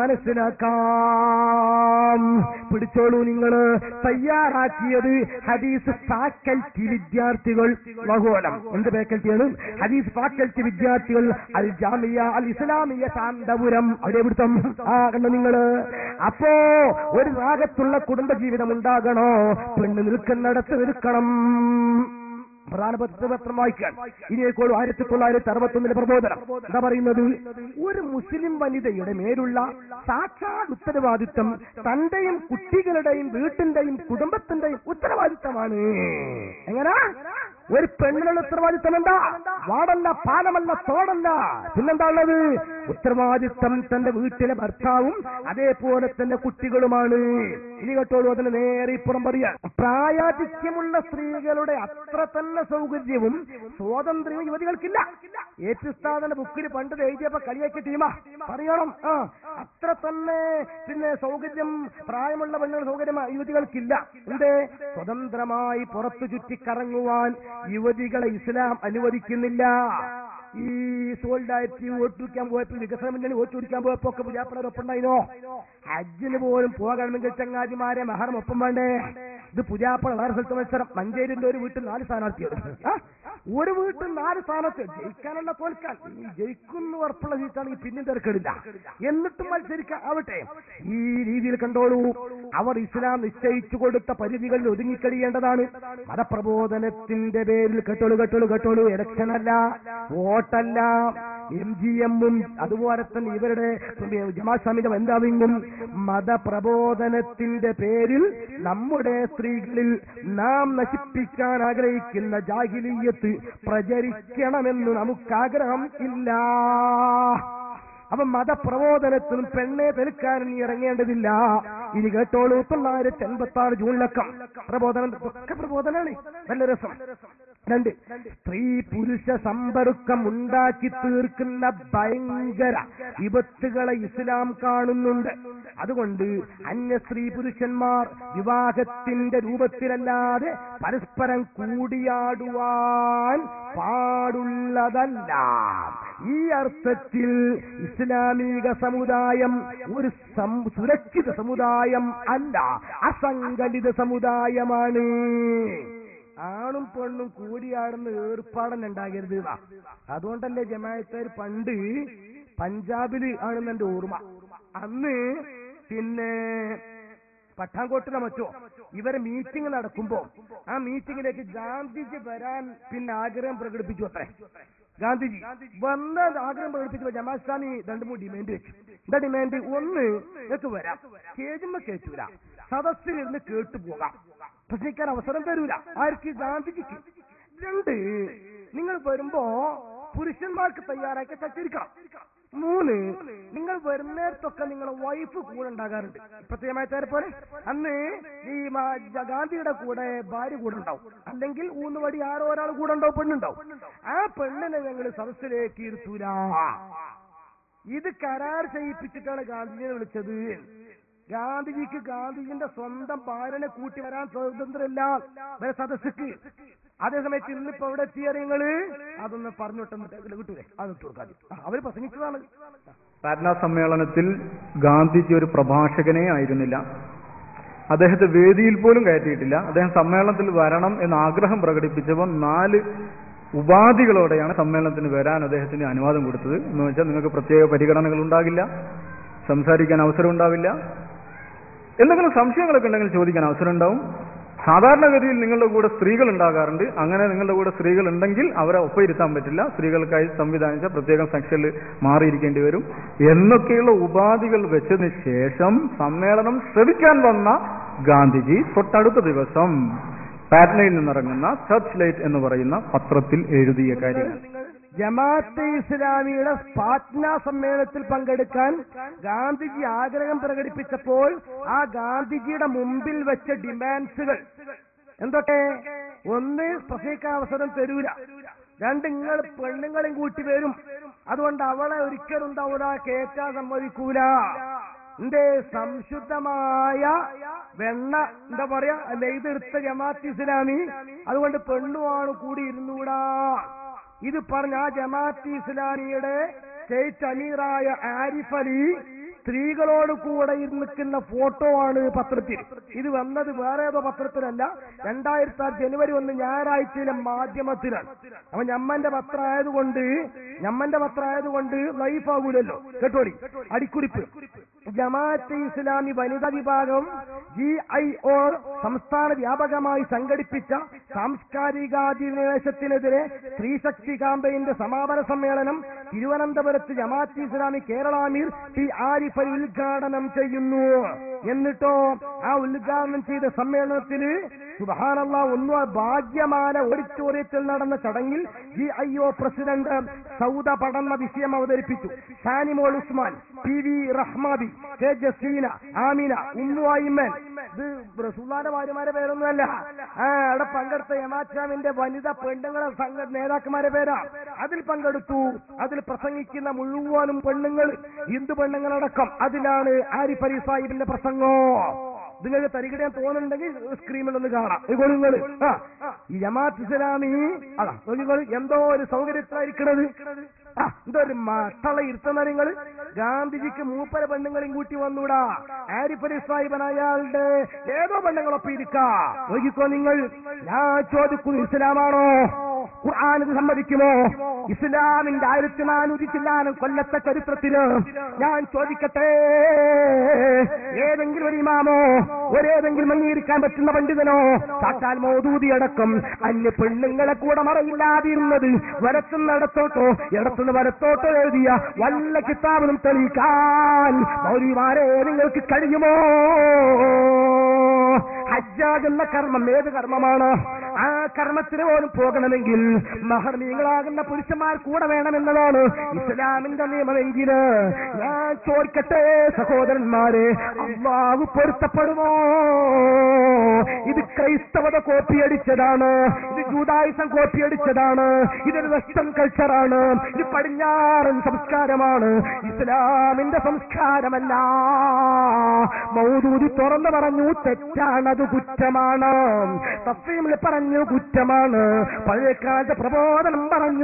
Speaker 1: മനസ്സിലാക്കാം പിടിച്ചോളൂ നിങ്ങൾ തയ്യാറാക്കിയത് ഹദീസ് ഫാക്കൽറ്റി വിദ്യാർത്ഥികൾ വഹോലം എന്ത് ഫാക്കൽറ്റിയാണ് ഹദീസ് ഫാക്കൽറ്റി വിദ്യാർത്ഥികൾ അൽ ജാമിയ അൽ ഇസ്ലാമിയ ശാന്തപുരം അവിടെ പിടുത്തം ആ കണ്ട നിങ്ങള് അപ്പോ ഒരു ഭാഗത്തുള്ള കുടുംബജീവിതം ഉണ്ടാകണോ പെണ്ണ് നിൽക്കുന്നിടത്ത് നിൽക്കണം പ്രധാനപ്പെട്ട പത്രം വായിക്കാൻ ഇനിയേക്കോളും ആയിരത്തി തൊള്ളായിരത്തി അറുപത്തി ഒന്നിലെ പ്രബോധനം എന്താ പറയുന്നത് ഒരു മുസ്ലിം വനിതയുടെ മേലുള്ള സാക്ഷാൽ ഉത്തരവാദിത്വം തന്റെയും കുട്ടികളുടെയും വീട്ടിന്റെയും കുടുംബത്തിന്റെയും ഉത്തരവാദിത്തമാണ് എങ്ങനാ ഒരു പെണ്ണിനുള്ള ഉത്തരവാദിത്തം എന്താ വാടല്ല പാലമല്ല തോടല്ല പിന്നെന്താ ഉള്ളത് ഉത്തരവാദിത്തം തന്റെ വീട്ടിലെ ഭർത്താവും അതേപോലെ തന്നെ കുട്ടികളുമാണ് ഇനി കേട്ടോളൂ അതിന് നേരെ ഇപ്പുറം പറയാ പ്രായാധിക്യമുള്ള സ്ത്രീകളുടെ അത്ര തന്നെ സൗകര്യവും സ്വാതന്ത്ര്യവും യുവതികൾക്കില്ല ഏറ്റുസ്ഥാദന ബുക്കിൽ പണ്ട് ഇത് എഴുതിയപ്പോ കളിയാക്കിയ ടീമാ പറയണം ആ അത്ര തന്നെ പിന്നെ സൗകര്യം പ്രായമുള്ള പെണ്ണുങ്ങൾ സൗകര്യം യുവതികൾക്കില്ല എന്തേ സ്വതന്ത്രമായി പുറത്തു ചുറ്റിക്കറങ്ങുവാൻ യുവതികളെ ഇസ്ലാം അനുവദിക്കുന്നില്ല ഈ സോൾഡായിട്ട് വോട്ട് പിടിക്കാൻ പോയപ്പോ വികസന മുന്നണി വോട്ട് പിടിക്കാൻ പോയപ്പോ ഒക്കെ പുജാപ്പളൊപ്പുണ്ടായിനോ ഹജ്ജിന് പോലും പോകണമെങ്കിൽ ചങ്ങാതിമാരെ മഹറം ഒപ്പം വേണ്ടേ ഇത് പുജാപ്പള വേറെ സ്ഥലത്ത് മത്സരം മഞ്ചേരിന്റെ ഒരു വീട്ടിൽ നാല് സ്ഥാനാർത്ഥികൾ ആ? ഒരു വീട്ടിൽ നാല് സ്ഥാനത്ത് ജയിക്കാനുള്ള തോൽക്കാൻ ഈ ജയിക്കുന്ന ഉറപ്പുള്ള സീറ്റാണെങ്കിൽ പിന്നെയും തിരക്കിടില്ല എന്നിട്ടും മത്സരിക്കാൻ ആവട്ടെ ഈ രീതിയിൽ കണ്ടോളൂ അവർ ഇസ്ലാം നിശ്ചയിച്ചു കൊടുത്ത പരിധികളിൽ ഒതുങ്ങിക്കഴിയേണ്ടതാണ് മതപ്രബോധനത്തിന്റെ പേരിൽ കെട്ടോളൂ കെട്ടോളൂ കെട്ടോളൂ ഇലക്ഷൻ അല്ല വോട്ടല്ല എം ജി എമ്മും അതുപോലെ തന്നെ ഇവരുടെ ജമാസ്വാമിന്റെ ബന്ധാവിങ്ങും മതപ്രബോധനത്തിന്റെ പേരിൽ നമ്മുടെ സ്ത്രീകളിൽ നാം നശിപ്പിക്കാൻ ആഗ്രഹിക്കുന്ന ജാഹിലീയത്ത് പ്രചരിക്കണമെന്ന് നമുക്കാഗ്രഹം ഇല്ല അപ്പൊ മതപ്രബോധനത്തിനും പെണ്ണെ തെലുക്കാൻ നീ ഇറങ്ങേണ്ടതില്ല ഇനി കേട്ടോളൂ തൊള്ളായിരത്തി എൺപത്തി ആറ് ജൂണിലക്കം പ്രബോധനം ഒക്കെ പ്രബോധനാണ് നല്ല രസം രണ്ട് സ്ത്രീ പുരുഷ സമ്പർക്കം ഉണ്ടാക്കി തീർക്കുന്ന ഭയങ്കര വിപത്തുകളെ ഇസ്ലാം കാണുന്നുണ്ട് അതുകൊണ്ട് അന്യ സ്ത്രീ പുരുഷന്മാർ വിവാഹത്തിന്റെ രൂപത്തിലല്ലാതെ പരസ്പരം കൂടിയാടുവാൻ പാടുള്ളതല്ല ഈ അർത്ഥത്തിൽ ഇസ്ലാമിക സമുദായം ഒരു സം- സുരക്ഷിത സമുദായം അല്ല അസംഘടിത സമുദായമാണ് ആണും പെണ്ണും കൂടിയാടുന്ന ഏർപ്പാടന്നെ ഉണ്ടാകരുത് എന്നാ. അതുകൊണ്ടല്ലേ ജമായക്കാർ പണ്ട് പഞ്ചാബില് ആണെന്ന് എന്റെ ഓർമ്മ അന്ന് പിന്നെ പട്ടാൻകോട്ടിലെ മറ്റോ ഇവരെ മീറ്റിംഗ് നടക്കുമ്പോ ആ മീറ്റിംഗിലേക്ക് ഗാന്ധിജി വരാൻ പിന്നെ ആഗ്രഹം പ്രകടിപ്പിച്ചു അത്രേ ഗാന്ധിജി വന്ന ആഗ്രഹം പ്രകടിപ്പിച്ചപ്പോ ജമാഅത്ത് ഇസ്ലാമി രണ്ട് മൂന്ന് ഡിമാൻഡ് വെച്ചു എന്താ ഡിമാൻഡ് ഒന്ന് നിങ്ങൾക്ക് വരാം സ്റ്റേജിന്മ കേട്ടൂല സദസ്സിലിരുന്ന് കേട്ടു പോകാം പ്രസംഗിക്കാൻ അവസരം തരൂല ആർക്ക് ഗാന്ധിജിക്ക് രണ്ട് നിങ്ങൾ വരുമ്പോ പുരുഷന്മാർക്ക് തയ്യാറാക്കി സഞ്ചരിക്കണം മൂന്ന് നിങ്ങൾ വരുന്നേരത്തൊക്കെ നിങ്ങളെ വൈഫ് കൂടെ ഉണ്ടാകാറുണ്ട് പ്രത്യേകമായിട്ട് പോലെ അന്ന് ഈ മ- ജ- ഗാന്ധിയുടെ കൂടെ ഭാര്യ കൂടെ ഉണ്ടാവും അല്ലെങ്കിൽ ഊന്നുവടി ആരോ ഒരാൾ കൂടെ ഉണ്ടാവും പെണ്ണുണ്ടാവും ആ പെണ്ണിനെ ഞങ്ങൾ സദസ്സിലേക്ക് ഇരുത്തൂല ഇത് കരാർ ചെയ്യിപ്പിച്ചിട്ടാണ് ഗാന്ധിജിയെ വിളിച്ചത് ഗാന്ധിജിക്ക് ഗാന്ധിജിന്റെ സ്വന്തം ഭാര്യനെ കൂട്ടി വരാൻ സ്വാതന്ത്ര്യമില്ല വേറെ സദസ്സിക്ക് അതേസമയത്ത് ഇന്നിപ്പോ എവിടെ എത്തിയ നിങ്ങള് അതൊന്ന് പറഞ്ഞിട്ട് കിട്ടൂലേ അത് ഇട്ട് കൊടുക്കാതെ ആ, അവര് പ്രസംഗിച്ചതാണ്
Speaker 2: പാറ്റ്ന സമ്മേളനത്തിൽ ഗാന്ധിജി ഒരു പ്രഭാഷകനേ ആയിരുന്നില്ല അദ്ദേഹത്തെ വേദിയിൽ പോലും കയറ്റിയിട്ടില്ല അദ്ദേഹം സമ്മേളനത്തിൽ വരണം എന്ന ആഗ്രഹം പ്രകടിപ്പിച്ചപ്പോൾ നാല് ഉപാധികളോടെയാണ് സമ്മേളനത്തിന് വരാൻ അദ്ദേഹത്തിന് അനുവാദം കൊടുത്തത് എന്ന് വെച്ചാൽ നിങ്ങൾക്ക് പ്രത്യേക പരിഗണനകൾ ഉണ്ടാകില്ല സംസാരിക്കാൻ അവസരം ഉണ്ടാവില്ല എന്തെങ്കിലും സംശയങ്ങളൊക്കെ ഉണ്ടെങ്കിൽ ചോദിക്കാൻ അവസരം ഉണ്ടാവും സാധാരണഗതിയിൽ നിങ്ങളുടെ കൂടെ സ്ത്രീകൾ ഉണ്ടാകാറുണ്ട് അങ്ങനെ നിങ്ങളുടെ കൂടെ സ്ത്രീകൾ ഉണ്ടെങ്കിൽ അവരെ ഒപ്പയിരുത്താൻ പറ്റില്ല സ്ത്രീകൾക്കായി സംവിധാനിച്ച പ്രത്യേകം സെക്ഷനിൽ മാറിയിരിക്കേണ്ടി വരും എന്നൊക്കെയുള്ള ഉപാധികൾ വെച്ചതിന് ശേഷം സമ്മേളനം ശ്രവിക്കാൻ വന്ന ഗാന്ധിജി തൊട്ടടുത്ത ദിവസം പാറ്റ്നയിൽ നിന്നിറങ്ങുന്ന ചർച്ച് ലൈറ്റ് എന്ന് പറയുന്ന പത്രത്തിൽ എഴുതിയ കാര്യങ്ങൾ
Speaker 1: ജമാഅത്തെ ഇസ്ലാമിയുടെ പാറ്റ്ന സമ്മേളനത്തിൽ പങ്കെടുക്കാൻ ഗാന്ധിജി ആഗ്രഹം പ്രകടിപ്പിച്ചപ്പോൾ ആ ഗാന്ധിജിയുടെ മുമ്പിൽ വെച്ച ഡിമാൻഡ്സുകൾ എന്തൊക്കെ ഒന്ന് പ്രസംഗിക്കാൻ അവസരം തരൂല രണ്ട് നിങ്ങൾ പെണ്ണുങ്ങളെയും കൂട്ടി വരും അതുകൊണ്ട് അവളെ ഒരിക്കലും ഉണ്ടാവൂല കേറ്റാൻ സമ്മതിക്കൂല എന്തേ സംശുദ്ധമായ വെണ്ണ എന്താ പറയാ നെയ്തെടുത്ത ജമാഅത്ത് ഇസ്ലാമി അതുകൊണ്ട് പെണ്ണുമാണ് കൂടി ഇരുന്നൂടാ ഇത് പറഞ്ഞ ആ ജമാഅത്ത് ഇസ്ലാമിയുടെ സ്റ്റേറ്റ് അമീറായ ആരിഫ് അലി സ്ത്രീകളോട് കൂടെ നിൽക്കുന്ന ഫോട്ടോ ആണ് പത്രത്തിൽ ഇത് വന്നത് വേറെ ഏതോ പത്രത്തിലല്ല രണ്ടായിരത്തി ആറ് ജനുവരി ഒന്ന് ഞായറാഴ്ചയിലെ മാധ്യമത്തിലാണ് അപ്പൊ ഞമ്മന്റെ പത്രം ആയതുകൊണ്ട് ഞമ്മന്റെ പത്രം ആയതുകൊണ്ട് ലൈഫ് ആകൂലല്ലോ കേട്ടോടി അടിക്കുറിപ്പ് ജമാഅത്തെ ഇസ്ലാമി വനിതാ വിഭാഗം ജി ഐ ഒ സംസ്ഥാന വ്യാപകമായി സംഘടിപ്പിച്ച സാംസ്കാരികാധിനിവേശത്തിനെതിരെ സ്ത്രീശക്തി കാമ്പയിന്റെ സമാപന സമ്മേളനം തിരുവനന്തപുരത്ത് ജമാഅത്ത് ഇസ്ലാമി കേരളാമീർ ടി ആരിഫ് അലി ഉദ്ഘാടനം ചെയ്യുന്നു എന്നിട്ടോ ആ ഉദ്ഘാടനം ചെയ്ത സമ്മേളനത്തിന് സുബഹാനല്ല ഒന്നു ഭാഗ്യമാല ഓഡിറ്റോറിയത്തിൽ നടന്ന ചടങ്ങിൽ G I O president Sauda പഠന വിഷയം അവതരിപ്പിച്ചു Shanimol Usman P V Rahmabi K Jaseena Amina Umm Ayman ഇത് റസൂള്ളാന്റെ ഭാര്യമാരെ പേരൊന്നുമല്ല ആ അവിടെ പങ്കെടുത്ത യമാച്ചാമിന്റെ വനിത പെണ്ണുങ്ങളെ സംഘ നേതാക്കന്മാരെ പേരാ അതിൽ പങ്കെടുത്തു അതിൽ പ്രസംഗിക്കുന്ന മുഴുവനും പെണ്ണുങ്ങൾ ഹിന്ദു പെണ്ണുങ്ങളടക്കം അതിലാണ് ആരിഫ് അലി സാഹിബിന്റെ പ്രസംഗോ നിങ്ങൾക്ക് തരികിടാൻ തോന്നുന്നുണ്ടെങ്കിൽ സ്ക്രീനിൽ ഒന്ന് കാണാം നിങ്ങൾ ഈ ജമാഅത്ത് ഇസ്ലാമി അതാ നിങ്ങൾ എന്തോ ഒരു സൗകര്യത്തിലായിരിക്കണത് ആ, ഇതൊരു മട്ടള ഇരുത്തുന്ന നിങ്ങൾ ഗാന്ധിജിക്ക് മൂപ്പര പെണ്ണുങ്ങളെയും കൂട്ടി വന്നൂടാ ആരിഫ് അലി സാഹിബൻ അയാളുടെ ഏതോ പെണ്ണുങ്ങളൊപ്പം ഇരിക്ക നോക്കിക്കോ നിങ്ങൾ ഞാൻ ചോദിക്കുന്നു ഇസ്ലാമാണോ ഖുർആൻ ഇത് സമ്മതിക്കുമോ ഇസ്ലാമിന്റെ ആയിരത്തി നാനൂറ്റി ചില്ലാനും കൊല്ലത്തെ ചരിത്രത്തില് ഞാൻ ചോദിക്കട്ടെ ഏതെങ്കിലും ഒരു ഇമാമോ ഒരേതെങ്കിലും അംഗീകരിക്കാൻ പറ്റുന്ന പണ്ഡിതനോ സാക്ഷാൽ മൗദൂദി അടക്കം അന്യ പെണ്ണുങ്ങളെ കൂടെ മറയില്ലാതിരുന്നത് വരത്തുന്നിടത്തോട്ടോ ഇടത്തുനിന്ന് വരത്തോട്ടോ എഴുതിയ വല്ല കിതാബിനും തെളിയിക്കാൻ മൗലിമാരെ നിങ്ങൾക്ക് കഴിയുമോ ഹജ്ജാജ് എന്ന കർമ്മം ഏത് കർമ്മമാണ് ആ കർമ്മത്തിന് പോലും പോകണമെങ്കിൽ മഹർമീകളാകുന്ന പുരുഷന്മാർ കൂടെ വേണമെന്നതാണ് ഇസ്ലാമിന്റെ നിയമമെങ്കിൽ ഞാൻ ചോദിക്കട്ടെ സഹോദരന്മാരെ അള്ളാഹു പൊരുത്തപ്പെടുമോ ഇത് ക്രൈസ്തവത കോപ്പിയടിച്ചതാണ് ഇത് ജൂതായുസം കോപ്പിയടിച്ചതാണ് ഇതൊരു വെസ്റ്റേൺ കൾച്ചറാണ് ഇത് പടിഞ്ഞാറൻ സംസ്കാരമാണ് ഇസ്ലാമിന്റെ സംസ്കാരമല്ല മൗദൂദി തുറന്നു പറഞ്ഞു തെറ്റാണത് കുറ്റമാണ് തഫീമിൽ പറഞ്ഞു കുറ്റമാണ് പഴയകാലത്തെ പ്രബോധനം പറഞ്ഞു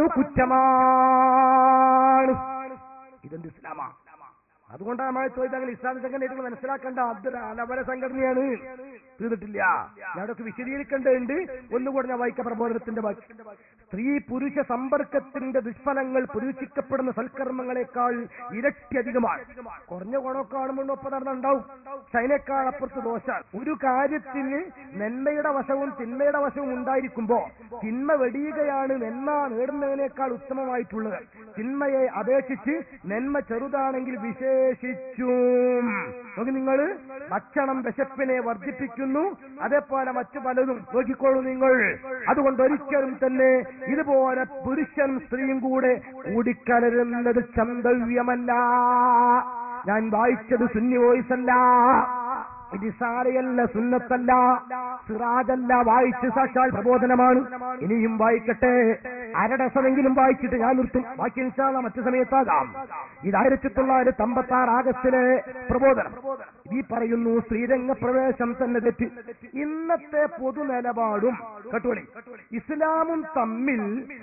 Speaker 1: കുറ്റമാണ് ഇതെന്ത് ഇസ്ലാമാ അതുകൊണ്ടാണ് നമ്മൾ ചോദിച്ചത് അങ്ങനെ ഇസ്ലാമിക സംഘടന മനസ്സിലാക്കേണ്ട അതൊരു അലവര സംഘടനയാണ് തീർന്നിട്ടില്ല ഞാനൊക്കെ വിശദീകരിക്കേണ്ടതുണ്ട് ഒന്നുകൂടെ ഞാൻ വായിക്ക പ്രബോധനത്തിന്റെ ബാക്കി സ്ത്രീ പുരുഷ സമ്പർക്കത്തിന്റെ ദുഷ്ഫലങ്ങൾ പ്രതീക്ഷിക്കപ്പെടുന്ന സൽക്കർമ്മങ്ങളെക്കാൾ ഇരട്ടി അധികമാണ് കുറഞ്ഞ ഗുണമൊക്കെ കാണുമ്പോൾ ഒപ്പം നടന്നുണ്ടാവും പക്ഷെ അതിനേക്കാൾ അപ്പുറത്ത് ദോഷ ഒരു കാര്യത്തിന് നന്മയുടെ വശവും തിന്മയുടെ വശവും ഉണ്ടായിരിക്കുമ്പോ തിന്മ വെടിയുകയാണ് നന്മ നേടുന്നതിനേക്കാൾ ഉത്തമമായിട്ടുള്ളത് തിന്മയെ അപേക്ഷിച്ച് നന്മ ചെറുതാണെങ്കിൽ വിശേഷിച്ചും നോക്കി നിങ്ങൾ ഭക്ഷണം വിശപ്പിനെ വർദ്ധിപ്പിക്കുന്നു അതേപോലെ മറ്റു പലതും നോക്കിക്കോളൂ നിങ്ങൾ അതുകൊണ്ട് ഒരിക്കലും തന്നെ ഇതുപോലെ പുരുഷനും സ്ത്രീയും കൂടെ കൂടിക്കലരുന്നത് ചന്തവ്യമല്ല ഞാൻ വായിച്ചത് സുന്നി വോയിസ് അല്ല ഇത് സാരയല്ല സുന്നത്തല്ല സിറാജല്ല വായിച്ച് സാക്ഷാൽ പ്രബോധനമാണ് ഇനിയും വായിക്കട്ടെ അരടസമെങ്കിലും വായിച്ചിട്ട് ഞാൻ നിർത്തും ബാക്കി ഇൻഷാല്ല മറ്റു സമയത്താകാം ഇത് ആയിരത്തി തൊള്ളായിരത്തി അമ്പത്തി ആറ് ആഗസ്റ്റിലെ പ്രബോധനം ഈ പറയുന്നു ശ്രീരംഗ പ്രവേശം തന്നെ തെറ്റ് ഇന്നത്തെ പൊതു നിലപാടും കേട്ടോളി ഇസ്ലാമും തമ്മിൽ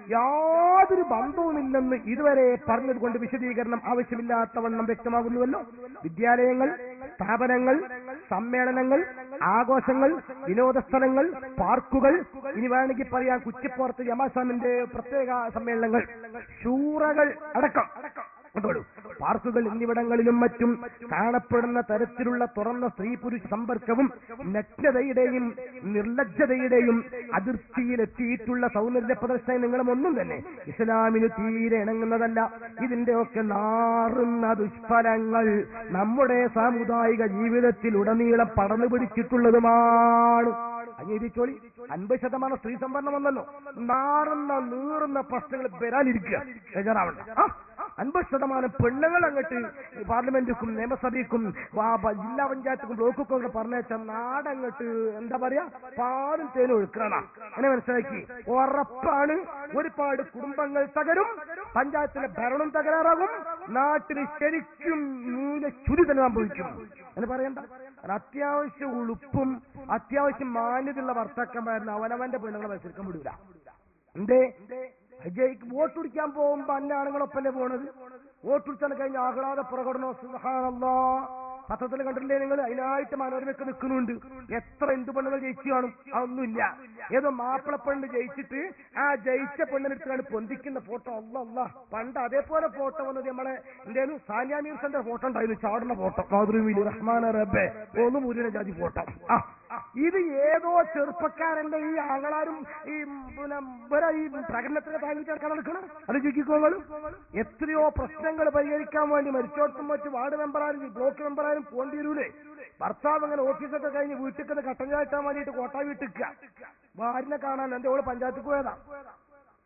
Speaker 1: യാതൊരു ബന്ധവുമില്ലെന്ന് ഇതുവരെ പറഞ്ഞതുകൊണ്ട് വിശദീകരണം ആവശ്യമില്ലാത്തവണ്ണം വ്യക്തമാകുന്നുവല്ലോ വിദ്യാലയങ്ങൾ സ്ഥാപനങ്ങൾ സമ്മേളനങ്ങൾ ആഘോഷങ്ങൾ വിനോദ സ്ഥലങ്ങൾ പാർക്കുകൾ ഇനി വേണമെങ്കിൽ പറയാം കുറ്റിപ്പുറത്ത് യമാസാമിന്റെ പ്രത്യേക സമ്മേളനങ്ങൾ ശൂറകൾ അടക്കം കണ്ടോളൂ പാർക്കുകൾ എന്നിവിടങ്ങളിലും മറ്റും കാണപ്പെടുന്ന തരത്തിലുള്ള തുറന്ന സ്ത്രീ പുരുഷ സമ്പർക്കവും നഗ്നതയുടെയും നിർലജ്ജതയുടെയും അതിർത്തിയിലെത്തിയിട്ടുള്ള സൗന്ദര്യ പ്രദർശനങ്ങളും ഒന്നും തന്നെ ഇസ്ലാമിന് തീരെ ഇണങ്ങുന്നതല്ല ഇതിന്റെയൊക്കെ നാറുന്ന ദുഷ്ഫലങ്ങൾ നമ്മുടെ സാമുദായിക ജീവിതത്തിൽ ഉടനീളം പടർന്നു പിടിച്ചിട്ടുള്ളതുമാണ് അംഗീകരിച്ചോളി അൻപത് ശതമാനം സ്ത്രീ സംവരണം വന്നല്ലോ നാറുന്ന നീറുന്ന പ്രശ്നങ്ങൾ വരാനിരിക്കുക ബേജാറാവണ്ട ആ, അൻപത് ശതമാനം പെണ്ണുങ്ങൾ അങ്ങോട്ട് പാർലമെന്റിക്കും നിയമസഭയ്ക്കും വാ- പ- ജില്ലാ പഞ്ചായത്തിക്കും ബ്ലോക്കൊക്കെ അങ്ങോട്ട് പറഞ്ഞേച്ച നാടങ്ങോട്ട് എന്താ പറയാ പാലും തേനും ഒഴുക്കണ എന്നെ മനസ്സിലാക്കി ഉറപ്പാണ് ഒരുപാട് കുടുംബങ്ങൾ തകരും പഞ്ചായത്തിലെ ഭരണം തകരാറാകും നാട്ടിൽ ശരിക്കും നീല ചുരി തന്നെ സംഭവിക്കും എന്ന് പറയണ്ട അത് അത്യാവശ്യം ഉളുപ്പും അത്യാവശ്യം മാന്യതയുള്ള ഭർത്താക്കന്മാരുന്ന അവനവന്റെ പെണ്ണുങ്ങളെ മത്സരിക്കാൻ വിടൂല എന്തേ ജയിക്ക് വോട്ട് പിടിക്കാൻ പോകുമ്പോ അന്ന ആണുങ്ങളൊപ്പല്ലേ പോണത് വോട്ട് പിടിച്ചാൽ കഴിഞ്ഞ ആഹ്ലാദ പ്രകടനോ സുഹാനല്ലോ പത്രത്തിൽ കണ്ടിട്ടില്ലേ നിങ്ങൾ അതിനായിട്ട് മനോരമയ്ക്ക് നിൽക്കുന്നുണ്ട് എത്ര എന്ത് പെണ്ണുകൾ ജയിച്ചു കാണും അതൊന്നുമില്ല ഏതോ മാപ്പിള പെണ്ണ് ജയിച്ചിട്ട് ആ ജയിച്ച പെണ്ണിനെടുത്താണ് പൊന്തിക്കുന്ന ഫോട്ടോ അല്ല അല്ല പണ്ട് അതേപോലെ ഫോട്ടോ വന്നത് നമ്മളെ എന്തേലും സാനിയ മ്യൂസിന്റെ ഫോട്ടോ ഉണ്ടായിരുന്നു ചാടുന്ന ഫോട്ടോ മാതൃഭൂമിയിൽ റഹ്മാൻ റബ്ബെ ഒന്ന് മുരിയുടെ ജാതി ഫോട്ടോ ആ ഇത് ഏതോ ചെറുപ്പക്കാരന്റെ ഈ ആങ്ങളാരും ഈ പിന്നെ ഇവരെ ഈ പ്രകടനത്തിന് താങ്ങിച്ചേർക്കാൻ നടക്കണം അത് ചോദിക്കോളും എത്രയോ പ്രശ്നങ്ങൾ പരിഹരിക്കാൻ വേണ്ടി മരിച്ചോടത്തും മറ്റ് വാർഡ് മെമ്പറാരും ബ്ലോക്ക് മെമ്പറാരും പോണ്ടി വരൂലേ ഭർത്താവ് അങ്ങനെ ഓഫീസൊക്കെ കഴിഞ്ഞ് വീട്ടിൽ നിന്ന് കട്ടൻ ചാറ്റാൻ വേണ്ടിയിട്ട് കോട്ട വീട്ടിക്കുക ഭാര്യനെ കാണാൻ എന്റെ ഓള് പഞ്ചായത്തിൽ പോയതാ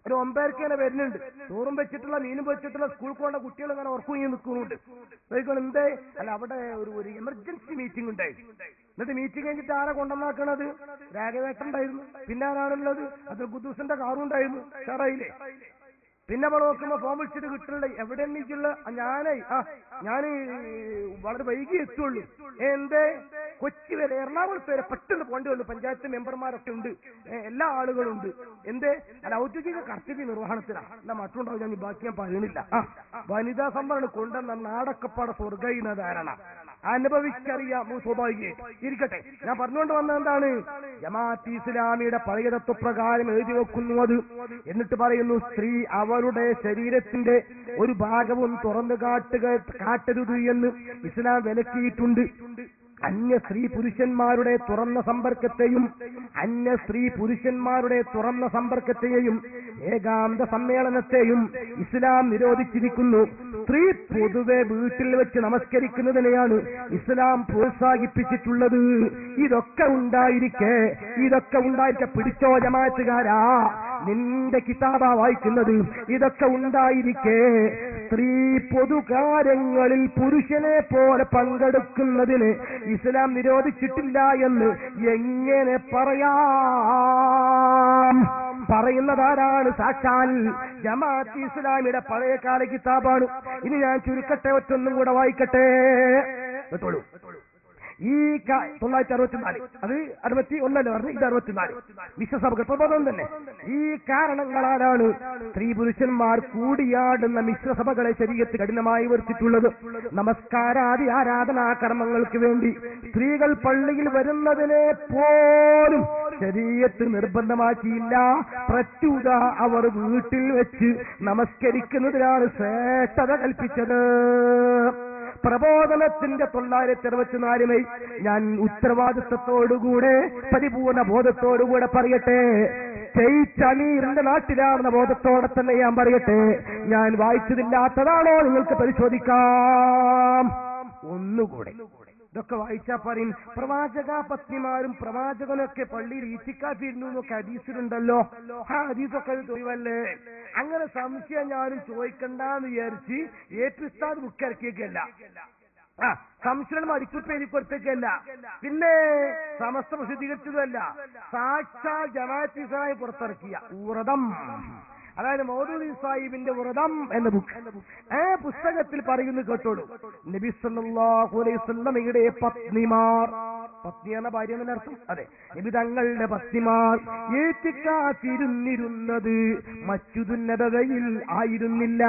Speaker 1: ഒരു ഒമ്പതരക്ക് തന്നെ വരുന്നുണ്ട് ചോറും വെച്ചിട്ടുള്ള മീനും വെച്ചിട്ടുള്ള സ്കൂളിൽ പോകേണ്ട കുട്ടികൾ ഇങ്ങനെ ഉറക്കുകയും നിൽക്കുന്നുണ്ട് ചോദിക്കണം എന്തേ അല്ല അവിടെ ഒരു ഒരു എമർജൻസി മീറ്റിംഗ് ഉണ്ടായി എന്നിട്ട് മീറ്റിംഗ് കഴിഞ്ഞിട്ട് ആരെ കൊണ്ടുവന്നാക്കണത് രാഘവേട്ടൻ ഉണ്ടായിരുന്നു പിന്നെ ആരാണുള്ളത് അത് കുദ്ദൂസിന്റെ കാറും ഉണ്ടായിരുന്നു ഷറയിലെ പിന്നെ നമ്മൾ നോക്കുമ്പോ ഫോം വിളിച്ചിട്ട് കിട്ടുന്നുണ്ട് എവിടെ എനിക്കുള്ള ഞാനേ ആ ഞാൻ വളരെ വൈകി എത്തുള്ളൂ എന്തേ കൊച്ചി വരെ എറണാകുളത്ത് വരെ പെട്ടെന്ന് പോകേണ്ടി വന്നു പഞ്ചായത്ത് മെമ്പർമാരൊക്കെ ഉണ്ട് ഏ, എല്ലാ ആളുകളും ഉണ്ട് എന്തേ അല്ല ഔദ്യോഗിക കർത്തവ്യ നിർവഹണത്തിലാണ് എന്നാ മറ്റുണ്ടാവും ഞാൻ ഈ ബാക്കി ഞാൻ പറയണില്ല ആ വനിതാ സംവരണം കൊണ്ടുവന്ന നാടക്കപ്പാട സ്വർഗീന ധാരണ അനുഭവിച്ചറിയാം സ്വാഭാവികം ഇരിക്കട്ടെ ഞാൻ പറഞ്ഞുകൊണ്ട് വന്ന എന്താണ് ജമാഅത്ത് ഇസ്ലാമിയുടെ പഴയ തത്വപ്രകാരം എഴുതി വെക്കുന്നു അത് എന്നിട്ട് പറയുന്നു സ്ത്രീ അവളുടെ ശരീരത്തിന്റെ ഒരു ഭാഗവും തുറന്നു കാട്ടുക കാട്ടരുത് എന്ന് ഇസ്ലാം വിലക്കിയിട്ടുണ്ട് അന്യ സ്ത്രീ പുരുഷന്മാരുടെ തുറന്ന സമ്പർക്കത്തെയും അന്യ സ്ത്രീ പുരുഷന്മാരുടെ തുറന്ന സമ്പർക്കത്തെയും ഏകാന്ത സമ്മേളനത്തെയും ഇസ്ലാം നിരോധിച്ചിരിക്കുന്നു സ്ത്രീ പൊതുവെ വീട്ടിൽ വെച്ച് നമസ്കരിക്കുന്നതിനെയാണ് ഇസ്ലാം പ്രോത്സാഹിപ്പിച്ചിട്ടുള്ളത് ഇതൊക്കെ ഉണ്ടായിരിക്കെ ഇതൊക്കെ ഉണ്ടായിരിക്കെ പിടിച്ചോ ജമാറ്റുകാരാ നിന്റെ കിതാബ വായിക്കുന്നത് ഇതൊക്കെ ഉണ്ടായിരിക്കെ സ്ത്രീ പൊതുകാര്യങ്ങളിൽ പുരുഷനെ പോലെ പങ്കെടുക്കുന്നതിന് ഇസ്ലാം നിരോധിച്ചിട്ടില്ല എന്ന് എങ്ങനെ പറയാം പറയുന്നതാരാണ് സാക്ഷാൽ ജമാഅത്ത് ഇസ്ലാമിയുടെ പഴയകാല കിതാബാണ് ഇനി ഞാൻ ചുരുക്കട്ടെ ഒറ്റൊന്നും കൂടെ വായിക്കട്ടെ കേട്ടോളൂ ഈ കാ- തൊള്ളായിരത്തി അറുപത്തിനാല് അത് അറുപത്തി ഒന്നല്ലേ പറഞ്ഞു ഇത് അറുപത്തിനാല് വിശ്വസഭകൾ പ്രബോധനം തന്നെ ഈ കാരണങ്ങളാലാണ് സ്ത്രീ പുരുഷന്മാർ കൂടിയാടുന്ന മിശ്രസഭകളെ ശരീരത്ത് കഠിനമായി വർത്തിച്ചുള്ളത് നമസ്കാരാദി ആരാധനാ കർമ്മങ്ങൾക്ക് വേണ്ടി സ്ത്രീകൾ പള്ളിയിൽ വരുന്നതിനെ പോലും ശരീരത്ത് നിർബന്ധമാക്കിയില്ല പ്രത്യുത അവർ വീട്ടിൽ വെച്ച് നമസ്കരിക്കുന്നതിനാണ് ശ്രേഷ്ഠത കൽപ്പിച്ചത് പ്രബോധനത്തിന്റെ തൊള്ളായിരത്തി അറുപത്തിനാലിനെ ഞാൻ ഉത്തരവാദിത്വത്തോടുകൂടെ പരിപൂർണ ബോധത്തോടുകൂടെ പറയട്ടെ സ്റ്റേറ്റ് അമീറിന്റെ നാട്ടിലാണെന്ന ബോധത്തോടെ തന്നെ ഞാൻ പറയട്ടെ ഞാൻ വായിച്ചതില്ലാത്തതാണോ നിങ്ങൾക്ക് പരിശോധിക്കാം ഒന്നുകൂടെ ഇതൊക്കെ വായിച്ചാ പറയും പ്രവാചക പത്നിമാരും പ്രവാചകനൊക്കെ പള്ളിയിൽ ഈറ്റിക്കാത്തിരുന്നു എന്നൊക്കെ ഹദീസിലുണ്ടല്ലോ ആ ഹദീസൊക്കെ അത് തൊഴിവല്ലേ അങ്ങനെ സംശയം ഞാനും ചോദിക്കണ്ടെന്ന് വിചാരിച്ച് ഏറ്റുസ്താദ് ബുക്ക് ഇറക്കിയേക്കല്ല ആ സംശയം അടിക്കുപ്പേരി കൊടുത്തേക്കല്ല പിന്നെ സമസ്ത പ്രസിദ്ധീകരിച്ചതല്ല സാക്ഷാൽ ജമാഅത്ത് ഇസ്ലാമി പുറത്തിറക്കിയ വ്രതം അതായത് മൗദൂദി സാഹിബിന്റെ വ്രതം എന്ന ബുക്ക് ആ പുസ്തകത്തിൽ പറയുന്നു കേട്ടോളൂ നബി സല്ലല്ലാഹു അലൈഹി വസല്ലമയുടെ പത്നിമാർ പത്നി എന്ന ഭാര്യ എന്ന അർത്ഥം അതെ നബി തങ്ങളുടെ പത്നിമാർ ഏറ്റിക്കാത്തിരുന്നിരുന്നത് മച്ചുതുന്നതയിൽ ആയിരുന്നില്ല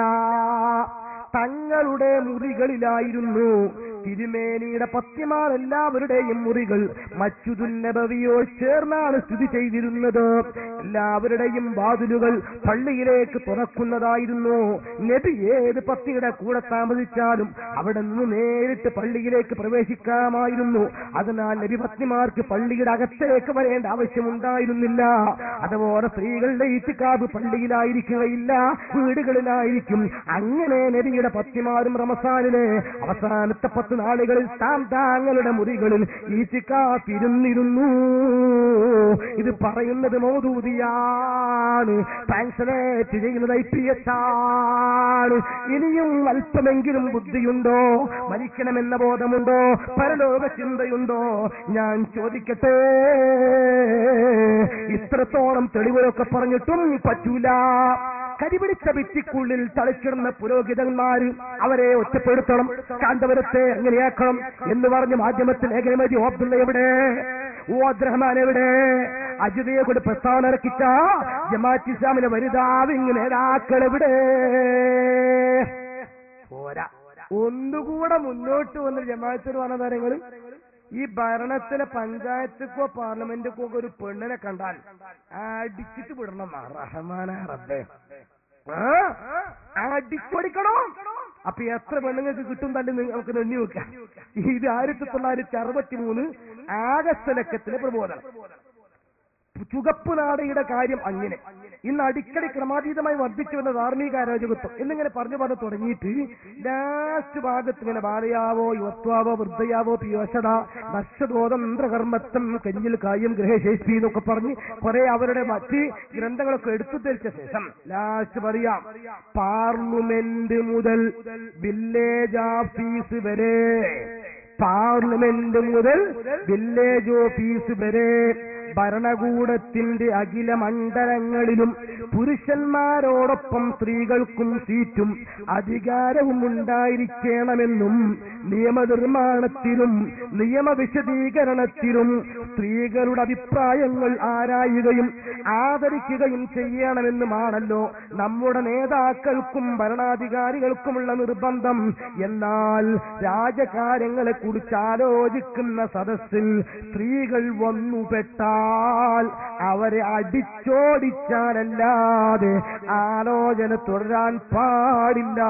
Speaker 1: തങ്ങളുടെ മുറികളിലായിരുന്നു തിരുമേനിയുടെ പത്യമാർ എല്ലാവരുടെയും മുറികൾ മച്ചുതുന്നബവിയോ ചേർന്നാണ് സ്ഥിതി ചെയ്തിരുന്നത് എല്ലാവരുടെയും വാതിലുകൾ പള്ളിയിലേക്ക് തുറക്കുന്നതായിരുന്നു നബി ഏത് പത്നിയുടെ കൂടെ താമസിച്ചാലും അവിടെ നിന്ന് നേരിട്ട് പള്ളിയിലേക്ക് പ്രവേശിക്കാമായിരുന്നു അതിനാൽ നബി പത്നിമാർക്ക് പള്ളിയുടെ അകത്തേക്ക് വരേണ്ട ആവശ്യമുണ്ടായിരുന്നില്ല അതുപോലെ സ്ത്രീകളുടെ ഇത്തിക്കാവ് പള്ളിയിലായിരിക്കുകയില്ല വീടുകളിലായിരിക്കും അങ്ങനെ നബിയുടെ പത്നിമാരും റമസാനിലെ അവസാനത്തെ പത്ത് നാളുകളിൽ താം താങ്കളുടെ മുറികളിൽ ഈറ്റിക്കാത്തിരുന്നിരുന്നു ഇത് പറയുന്നത് മൗദൂദിയാണ് ട്രാൻസ്ലേറ്റ് ചെയ്യുന്നത് ഐ പി എസ് ആണ് ഇനിയും അല്പമെങ്കിലും ബുദ്ധിയുണ്ടോ മരിക്കണമെന്ന ബോധമുണ്ടോ പരലോക ചിന്തയുണ്ടോ ഞാൻ ചോദിക്കട്ടെ ഇത്രത്തോളം തെളിവുകളൊക്കെ പറഞ്ഞിട്ടും പറ്റൂല കരിപിടിച്ച ഭിത്തിക്കുള്ളിൽ തളിച്ചിടുന്ന പുരോഹിതന്മാര് അവരെ ഒറ്റപ്പെടുത്തണം കാന്തപുരത്തെ എങ്ങനെയാക്കണം എന്ന് പറഞ്ഞ് മാധ്യമത്തിൽ ഏകനമതി ഓബ്ദുള്ള എവിടെ ഓ അബ്ദുറഹ്മാൻ എവിടെ അജിതയെ കൊണ്ട് പ്രസ്താവന ഇറക്കിച്ച ജമാഅത്ത് ഇസ്ലാമിലെ വനിതാവിങ് നേതാക്കൾ എവിടെ പോരാ ഒന്നുകൂടെ മുന്നോട്ട് വന്ന ജമാഅത്തിന് വന്ന താരങ്ങൾ ഈ ഭരണത്തിലെ പഞ്ചായത്തിക്കോ പാർലമെന്റിക്കോ ഒക്കെ ഒരു പെണ്ണിനെ കണ്ടാൽ അടിച്ചിട്ട് വിടണം റഹ്മാന റബ്ബേ ആ? അടിക്കൊടിക്കണോ അപ്പൊ എത്ര പെണ്ണുങ്ങൾക്ക് കിട്ടും തന്നെ നമുക്ക് എണ്ണി വെക്കാം ഇത് ആയിരത്തി തൊള്ളായിരത്തി അറുപത്തി മൂന്ന് ആഗസ്റ്റ് ലക്കത്തിലെ പ്രബോധനം ചുകപ്പ് നാടയുടെ കാര്യം അങ്ങനെ ഇന്ന് അടിക്കടി ക്രമാതീതമായി വർദ്ധിച്ചു വന്ന ധാർമ്മിക അരാജകത്വം എന്നിങ്ങനെ പറഞ്ഞു പറഞ്ഞു തുടങ്ങിയിട്ട് ലാസ്റ്റ് ഭാഗത്ത് ഇങ്ങനെ ബാലയാവോ യുവത്വാവോ വൃദ്ധയാവോ പിയോഷത നഷ്ടബോധന്ത്രകർമ്മത്വം കഞ്ഞിൽ കായം ഗ്രഹശേഷി എന്നൊക്കെ പറഞ്ഞ് കുറെ അവരുടെ മറ്റ് ഗ്രന്ഥങ്ങളൊക്കെ എടുത്തു ധരിച്ച ശേഷം ലാസ്റ്റ് പറയാം പാർലമെന്റ് മുതൽ വില്ലേജ് ഓഫീസ് വരെ പാർലമെന്റ് മുതൽ വില്ലേജ് ഓഫീസ് വരെ ഭരണകൂടത്തിന്റെ അഖില മണ്ഡലങ്ങളിലും പുരുഷന്മാരോടൊപ്പം സ്ത്രീകൾക്കും സീറ്റും അധികാരവും ഉണ്ടായിരിക്കണമെന്നും നിയമനിർമ്മാണത്തിലും നിയമവിശദീകരണത്തിലും സ്ത്രീകളുടെ അഭിപ്രായങ്ങൾ ആരായുകയും ആദരിക്കുകയും ചെയ്യണമെന്നുമാണല്ലോ നമ്മുടെ നേതാക്കൾക്കും ഭരണാധികാരികൾക്കുമുള്ള നിർബന്ധം എന്നാൽ രാജകാര്യങ്ങളെ കുറിച്ച് ആലോചിക്കുന്ന സദസ്സിൽ സ്ത്രീകൾ വന്നുപെട്ടാൽ അവരെ അടിച്ചോടിച്ചാലല്ലാതെ ആലോചന തുടരാൻ പാടില്ല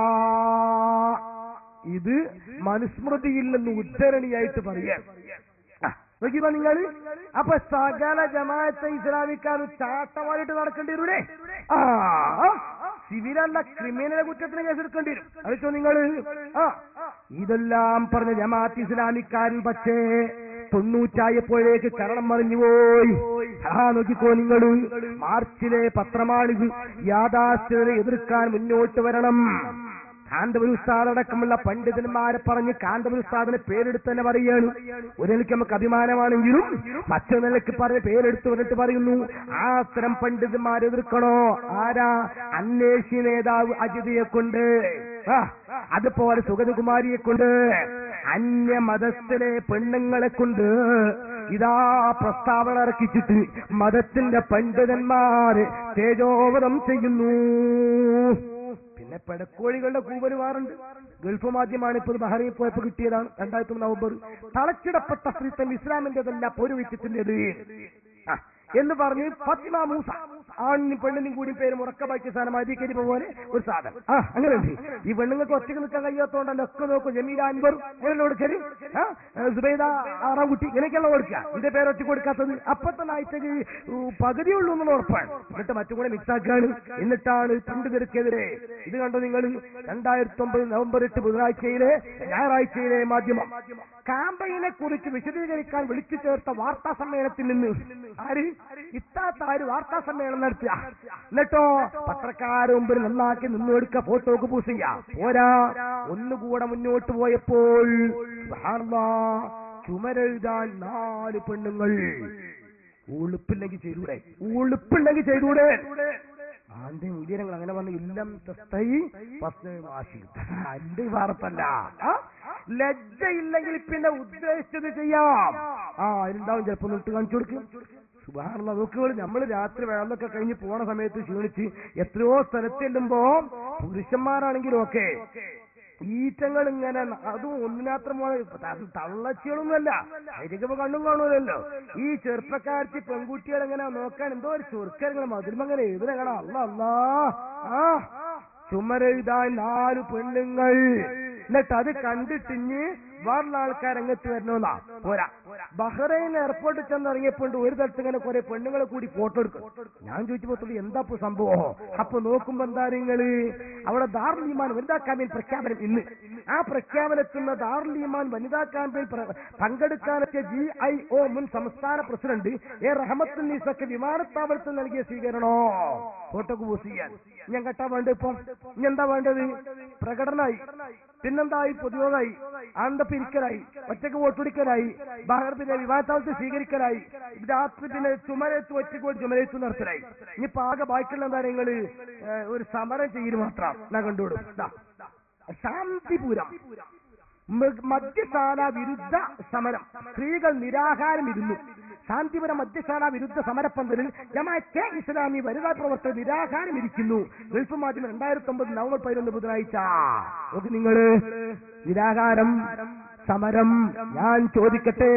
Speaker 1: ഇത് മനുസ്മൃതിയിൽ നിന്ന് ഉദ്ധരണിയായിട്ട് പറയാൻ നോക്കിപ്പോ നിങ്ങൾ അപ്പൊ സകല ജമാഅത്തെ ഇസ്ലാമിക്കാർ ചാട്ടമായിട്ട് നടക്കേണ്ടി വരൂലേ ആ സിവിലല്ല ക്രിമിനൽ കുറ്റത്തിന് കേസെടുക്കേണ്ടി വരും അറിയിച്ചോ നിങ്ങൾ ആ ഇതെല്ലാം പറഞ്ഞ ജമാഅത്ത് ഇസ്ലാമിക്കാരൻ പക്ഷേ തൊണ്ണൂറ്റായപ്പോഴേക്ക് കരണം മറിഞ്ഞുപോയി ആ നോക്കിക്കോ നിങ്ങൾ മാർച്ചിലെ പത്രമാണിത് യാഥാസ്ഥിതരെ എതിർക്കാൻ മുന്നോട്ട് വരണം കാന്തപുരി ഉസ്താദടക്കമുള്ള പണ്ഡിതന്മാരെ പറഞ്ഞ് കാന്തപുരി ഉസ്താദിനെ പേരെടുത്ത് തന്നെ പറയാണ് ഒരു നിലയ്ക്ക് നമുക്ക് അഭിമാനമാണെങ്കിലും മറ്റൊരു നിലയ്ക്ക് പറഞ്ഞ പേരെടുത്ത് പറഞ്ഞിട്ട് പറയുന്നു ആ അത്തരം പണ്ഡിതന്മാരെ എതിർക്കണോ ആരാ അന്വേഷി നേതാവ് അജിതയെ കൊണ്ട് ആ, അതുപോലെ സുഗതകുമാരിയെ കൊണ്ട് അന്യ മതത്തിലെ പെണ്ണുങ്ങളെ കൊണ്ട് ഇതാ പ്രസ്താവന ഇറക്കിച്ചിട്ട് മതത്തിന്റെ പണ്ഡിതന്മാര് തേജോവധം ചെയ്യുന്നു പിന്നെ പെടക്കോഴികളുടെ കൂവരുമാറുണ്ട് ഗൾഫ് മാധ്യമാണ് ഇപ്പോൾ ബഹ്റൈൻ പോയപ്പോ കിട്ടിയതാണ് രണ്ടായിരത്തി നവംബർ തളച്ചിടപ്പെട്ട സ്ത്രീത്വം ഇസ്ലാമിന്റേതല്ല പൗരവിത്യത്തിൻ്റെത് ആ, എന്ന് പറഞ്ഞ് ഫത്മ മൂസ ആണിനും പെണ്ണിനും കൂടി പേര് മുറക്കമാക്കിയ സാധനം അധികരിപ്പ പോലെ ഒരു സാധനം ആ അങ്ങനെ ഉണ്ട് ഈ പെണ്ണുങ്ങൾക്ക് ഒറ്റയ്ക്ക് നിൽക്കാൻ കഴിയാത്തോണ്ടല്ലോ ഒക്കെ നോക്കും ജമീല അൻവർ അങ്ങനെ കൊടുക്കല് ആ, സുബൈദ ആറാം കുട്ടി ഇങ്ങനെയൊക്കെയുള്ള കൊടുക്കുക ഇതിന്റെ പേര് ഒറ്റ കൊടുക്കാത്തത് അപ്പൊ തന്നെ ആഴ്ചക്ക് പകുതി ഉള്ളൂ എന്നുള്ള ഉറപ്പാണ് എന്നിട്ട് മറ്റും കൂടെ മിക്സ് ആക്കുകയാണ് എന്നിട്ടാണ് പണ്ഡിതർക്കെതിരെ ഇത് കണ്ടോ നിങ്ങൾ രണ്ടായിരത്തി ഒമ്പത് നവംബർ എട്ട് ബുധനാഴ്ചയിലെ ഞായറാഴ്ചയിലെ മാധ്യമം കാമ്പയിനെ കുറിച്ച് വിശദീകരിക്കാൻ വിളിച്ചു ചേർത്ത വാർത്താ സമ്മേളനത്തിൽ നിന്ന് ആര് ഇത്താത്താര് വാർത്താ സമ്മേളനം നടത്തുക എന്നിട്ടോ പത്രക്കാരുടെ മുമ്പിൽ നന്നാക്കി നിന്നെടുക്ക ഫോട്ടോക്ക് പൂസ് ചെയ്യാം പോരാ ഒന്നുകൂടെ മുന്നോട്ട് പോയപ്പോൾ സുബ്ഹാനല്ലാ, ചുമരെഴുതാൻ നാല് പെണ്ണുങ്ങൾ ഉളുപ്പില്ലെങ്കിൽ ചെയ്തൂടെ ഉളുപ്പില്ലെങ്കിൽ ചെയ്തൂടെ ആന്റെ ഉയരങ്ങൾ അങ്ങനെ പറഞ്ഞ ഇല്ലം തസ്തൈ ഫസ്ന വാശി അന്റെ വാർത്തല്ല ആ? ലജ്ജയില്ലെങ്കിൽ പിന്നെ ഉദ്ദേശിച്ചത് ചെയ്യാം ആ അതിനുണ്ടാവും ചിലപ്പോ ഒന്ന് ഇട്ട് കാണിച്ചു കൊടുക്കും സുബാറുള്ള നോക്കുകൾ നമ്മൾ രാത്രി വെള്ളമൊക്കെ കഴിഞ്ഞ് പോണ സമയത്ത് ക്ഷീണിച്ച് എത്രയോ സ്ഥലത്ത് ചെല്ലുമ്പോ പുരുഷന്മാരാണെങ്കിലും ഒക്കെ ഈറ്റങ്ങൾ ഇങ്ങനെ ന- അതും ഒന്നിനാത്രം തള്ളച്ചികളൊന്നുമല്ല അതിലേക്ക് കണ്ണും കാണൂലല്ലോ ഈ ചെറുപ്പക്കാർക്ക് പെൺകുട്ടികൾ ഇങ്ങനെ നോക്കാൻ എന്തോ ഒരു ചൊറുക്കരങ്ങൾ മധുരമങ്ങനെ എഴുതണ കാണാം അല്ല അല്ലാ ആ ചുമരെഴുതാൻ നാല് പെണ്ണുങ്ങൾ എന്നിട്ട് അത് കണ്ടിട്ടിഞ്ഞ് വേറുള്ള ആൾക്കാർ രംഗത്ത് വരണമെന്നാ പോരാ ബഹ്റൈൻ എയർപോർട്ടിൽ ചെന്നിറങ്ങിയപ്പോൾ ഒരു തരത്തിൽ ഇങ്ങനെ കുറെ പെണ്ണുങ്ങളെ കൂടി ഫോട്ടോ എടുക്കും ഞാൻ ചോദിച്ചപ്പോൾ എന്താ ഇപ്പൊ സംഭവം അപ്പൊ നോക്കുമ്പോ എന്താ നിങ്ങള് അവിടെ ദാറുൽ ഈമാൻ വനിതാ ക്യാമ്പയിൻ പ്രഖ്യാപനം ഇന്ന് ആ പ്രഖ്യാപനത്തിന് ദാറുൽ ഈമാൻ വനിതാ ക്യാമ്പയിൻ പ്ര- പങ്കെടുക്കാനെത്തിയ ജി ഐ ഒ മുൻ സംസ്ഥാന പ്രസിഡന്റ് എ റഹമത്തുൽ നിസക്ക് വിമാനത്താവളത്തിൽ നൽകിയ സ്വീകരണോ ഫോട്ടോക്ക് പോസ്റ്റ് ചെയ്യാൻ ഞാൻ കെട്ടാൻ വേണ്ടത് ഇപ്പം ഇനി എന്താ വേണ്ടത് പ്രകടനമായി പിന്നെന്തായി പൊതുയോഗമായി ആനന്ദ പിരിക്കലായി ഒറ്റക്ക് വോട്ടുപിടിക്കലായി ഭാരതത്തിന്റെ വിവാഹത്താവളത്തിൽ സ്വീകരിക്കലായി രാത്രി പിന്നെ ചുമരത്ത് ഒറ്റക്കോടി ചുമരത്ത് നടത്തലായി ഇനിയിപ്പോ ആകെ ബാക്കിയുള്ള എന്താ നിങ്ങള് ഏഹ്, ഒരു സമരം ചെയ്യല് മാത്രം ഞാൻ കണ്ടുവിടും ദാ. ശാന്തിപുരം മ- മദ്യശാല വിരുദ്ധ സമരം സ്ത്രീകൾ നിരാഹാരം ഇരുന്നു ശാന്തിപുരം മദ്യശാല വിരുദ്ധ സമരപ്പന്തലിൽ ജമാഅത്തെ ഇസ്ലാമി വനിതാ പ്രവർത്തകർ നിരാഹാരം ഇരിക്കുന്നു ഗൾഫ് മാധ്യമം രണ്ടായിരത്തി ഒമ്പത് നവംബർ പതിനൊന്ന് ബുധനാഴ്ച നോക്ക് നിങ്ങള് നിരാഹാരം സമരം ഞാൻ ചോദിക്കട്ടെ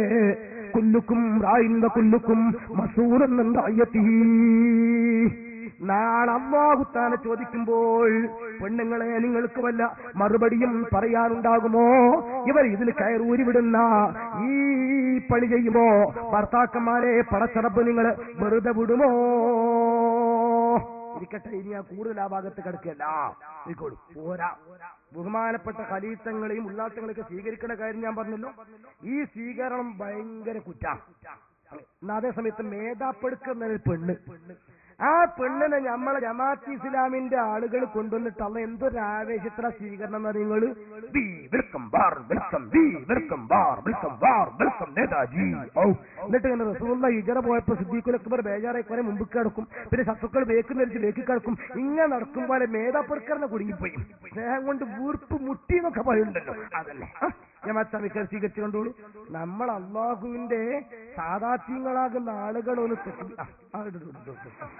Speaker 1: കുല്ലുക്കും റായിന്ന കുല്ലുക്കും മസൂറെന്നുണ്ടായത്തി നാളെ അള്ളാഹുത്താനെ ചോദിക്കുമ്പോൾ പെണ്ണുങ്ങളെ നിങ്ങൾക്ക് വല്ല മറുപടിയും പറയാനുണ്ടാകുമോ ഇവർ ഇതിൽ കയറൂരി വിടുന്ന ഈ പണി ചെയ്യുമ്പോ ഭർത്താക്കന്മാരെ പടച്ചറപ്പ് നിങ്ങൾ വെറുതെ വിടുമോ ഇരിക്കട്ടെ ഇനി ആ കൂടുതൽ ആ ഭാഗത്ത് കിടക്കല്ല ഇരിക്കോളൂ പോരാ ബഹുമാനപ്പെട്ട ഖലീത്തങ്ങളെയും ഉള്ളാട്ടങ്ങളെയൊക്കെ സ്വീകരിക്കുന്ന കാര്യം ഞാൻ പറഞ്ഞല്ലോ ഈ സ്വീകരണം ഭയങ്കര കുറ്റ എന്നാ അതേ സമയത്ത് മേധാപ്പെടുക്കുന്ന ഒരു പെണ്ണ് ആ പെണ്ണിനെ നമ്മളെ ജമാഅത്ത് ഇസ്ലാമിന്റെ ആളുകൾ കൊണ്ടുവന്നിട്ട് അന്ന് എന്തൊരു ആവേശത്തില സ്വീകരണം എന്ന് നിങ്ങൾ we welcome bar welcome we welcome bar welcome bar welcome Netaji ഓ എന്നിട്ട് ഇങ്ങനെ റസൂള്ള ഇജറ പോയപ്പോ സിദ്ദീഖുൽ അക്ബർ ബേജാറായി കുറെ മുമ്പ് കിടക്കും പിന്നെ ശത്രുക്കൾ വേക്കുന്നരിച്ച് വേക്കി കിടക്കും ഇങ്ങനെ നടക്കുമ്പോൾ മേധാപ്പെടുക്കറിനെ കുടുങ്ങിപ്പോയി സ്നേഹം കൊണ്ട് വീർപ്പ് മുട്ടി എന്നൊക്കെ പറയുന്നുണ്ടല്ലോ അതന്നെ ആ, ജമാഅത്ത് സ്വീകരിച്ചു കണ്ടോളൂ നമ്മൾ അള്ളാഹുവിന്റെ സാധാത്യങ്ങളാകുന്ന ആളുകൾ ഒന്ന് തൊട്ട് ആ, ആ, ഇട്, ഇട്, ഇട്, ഇട്, ഇട്.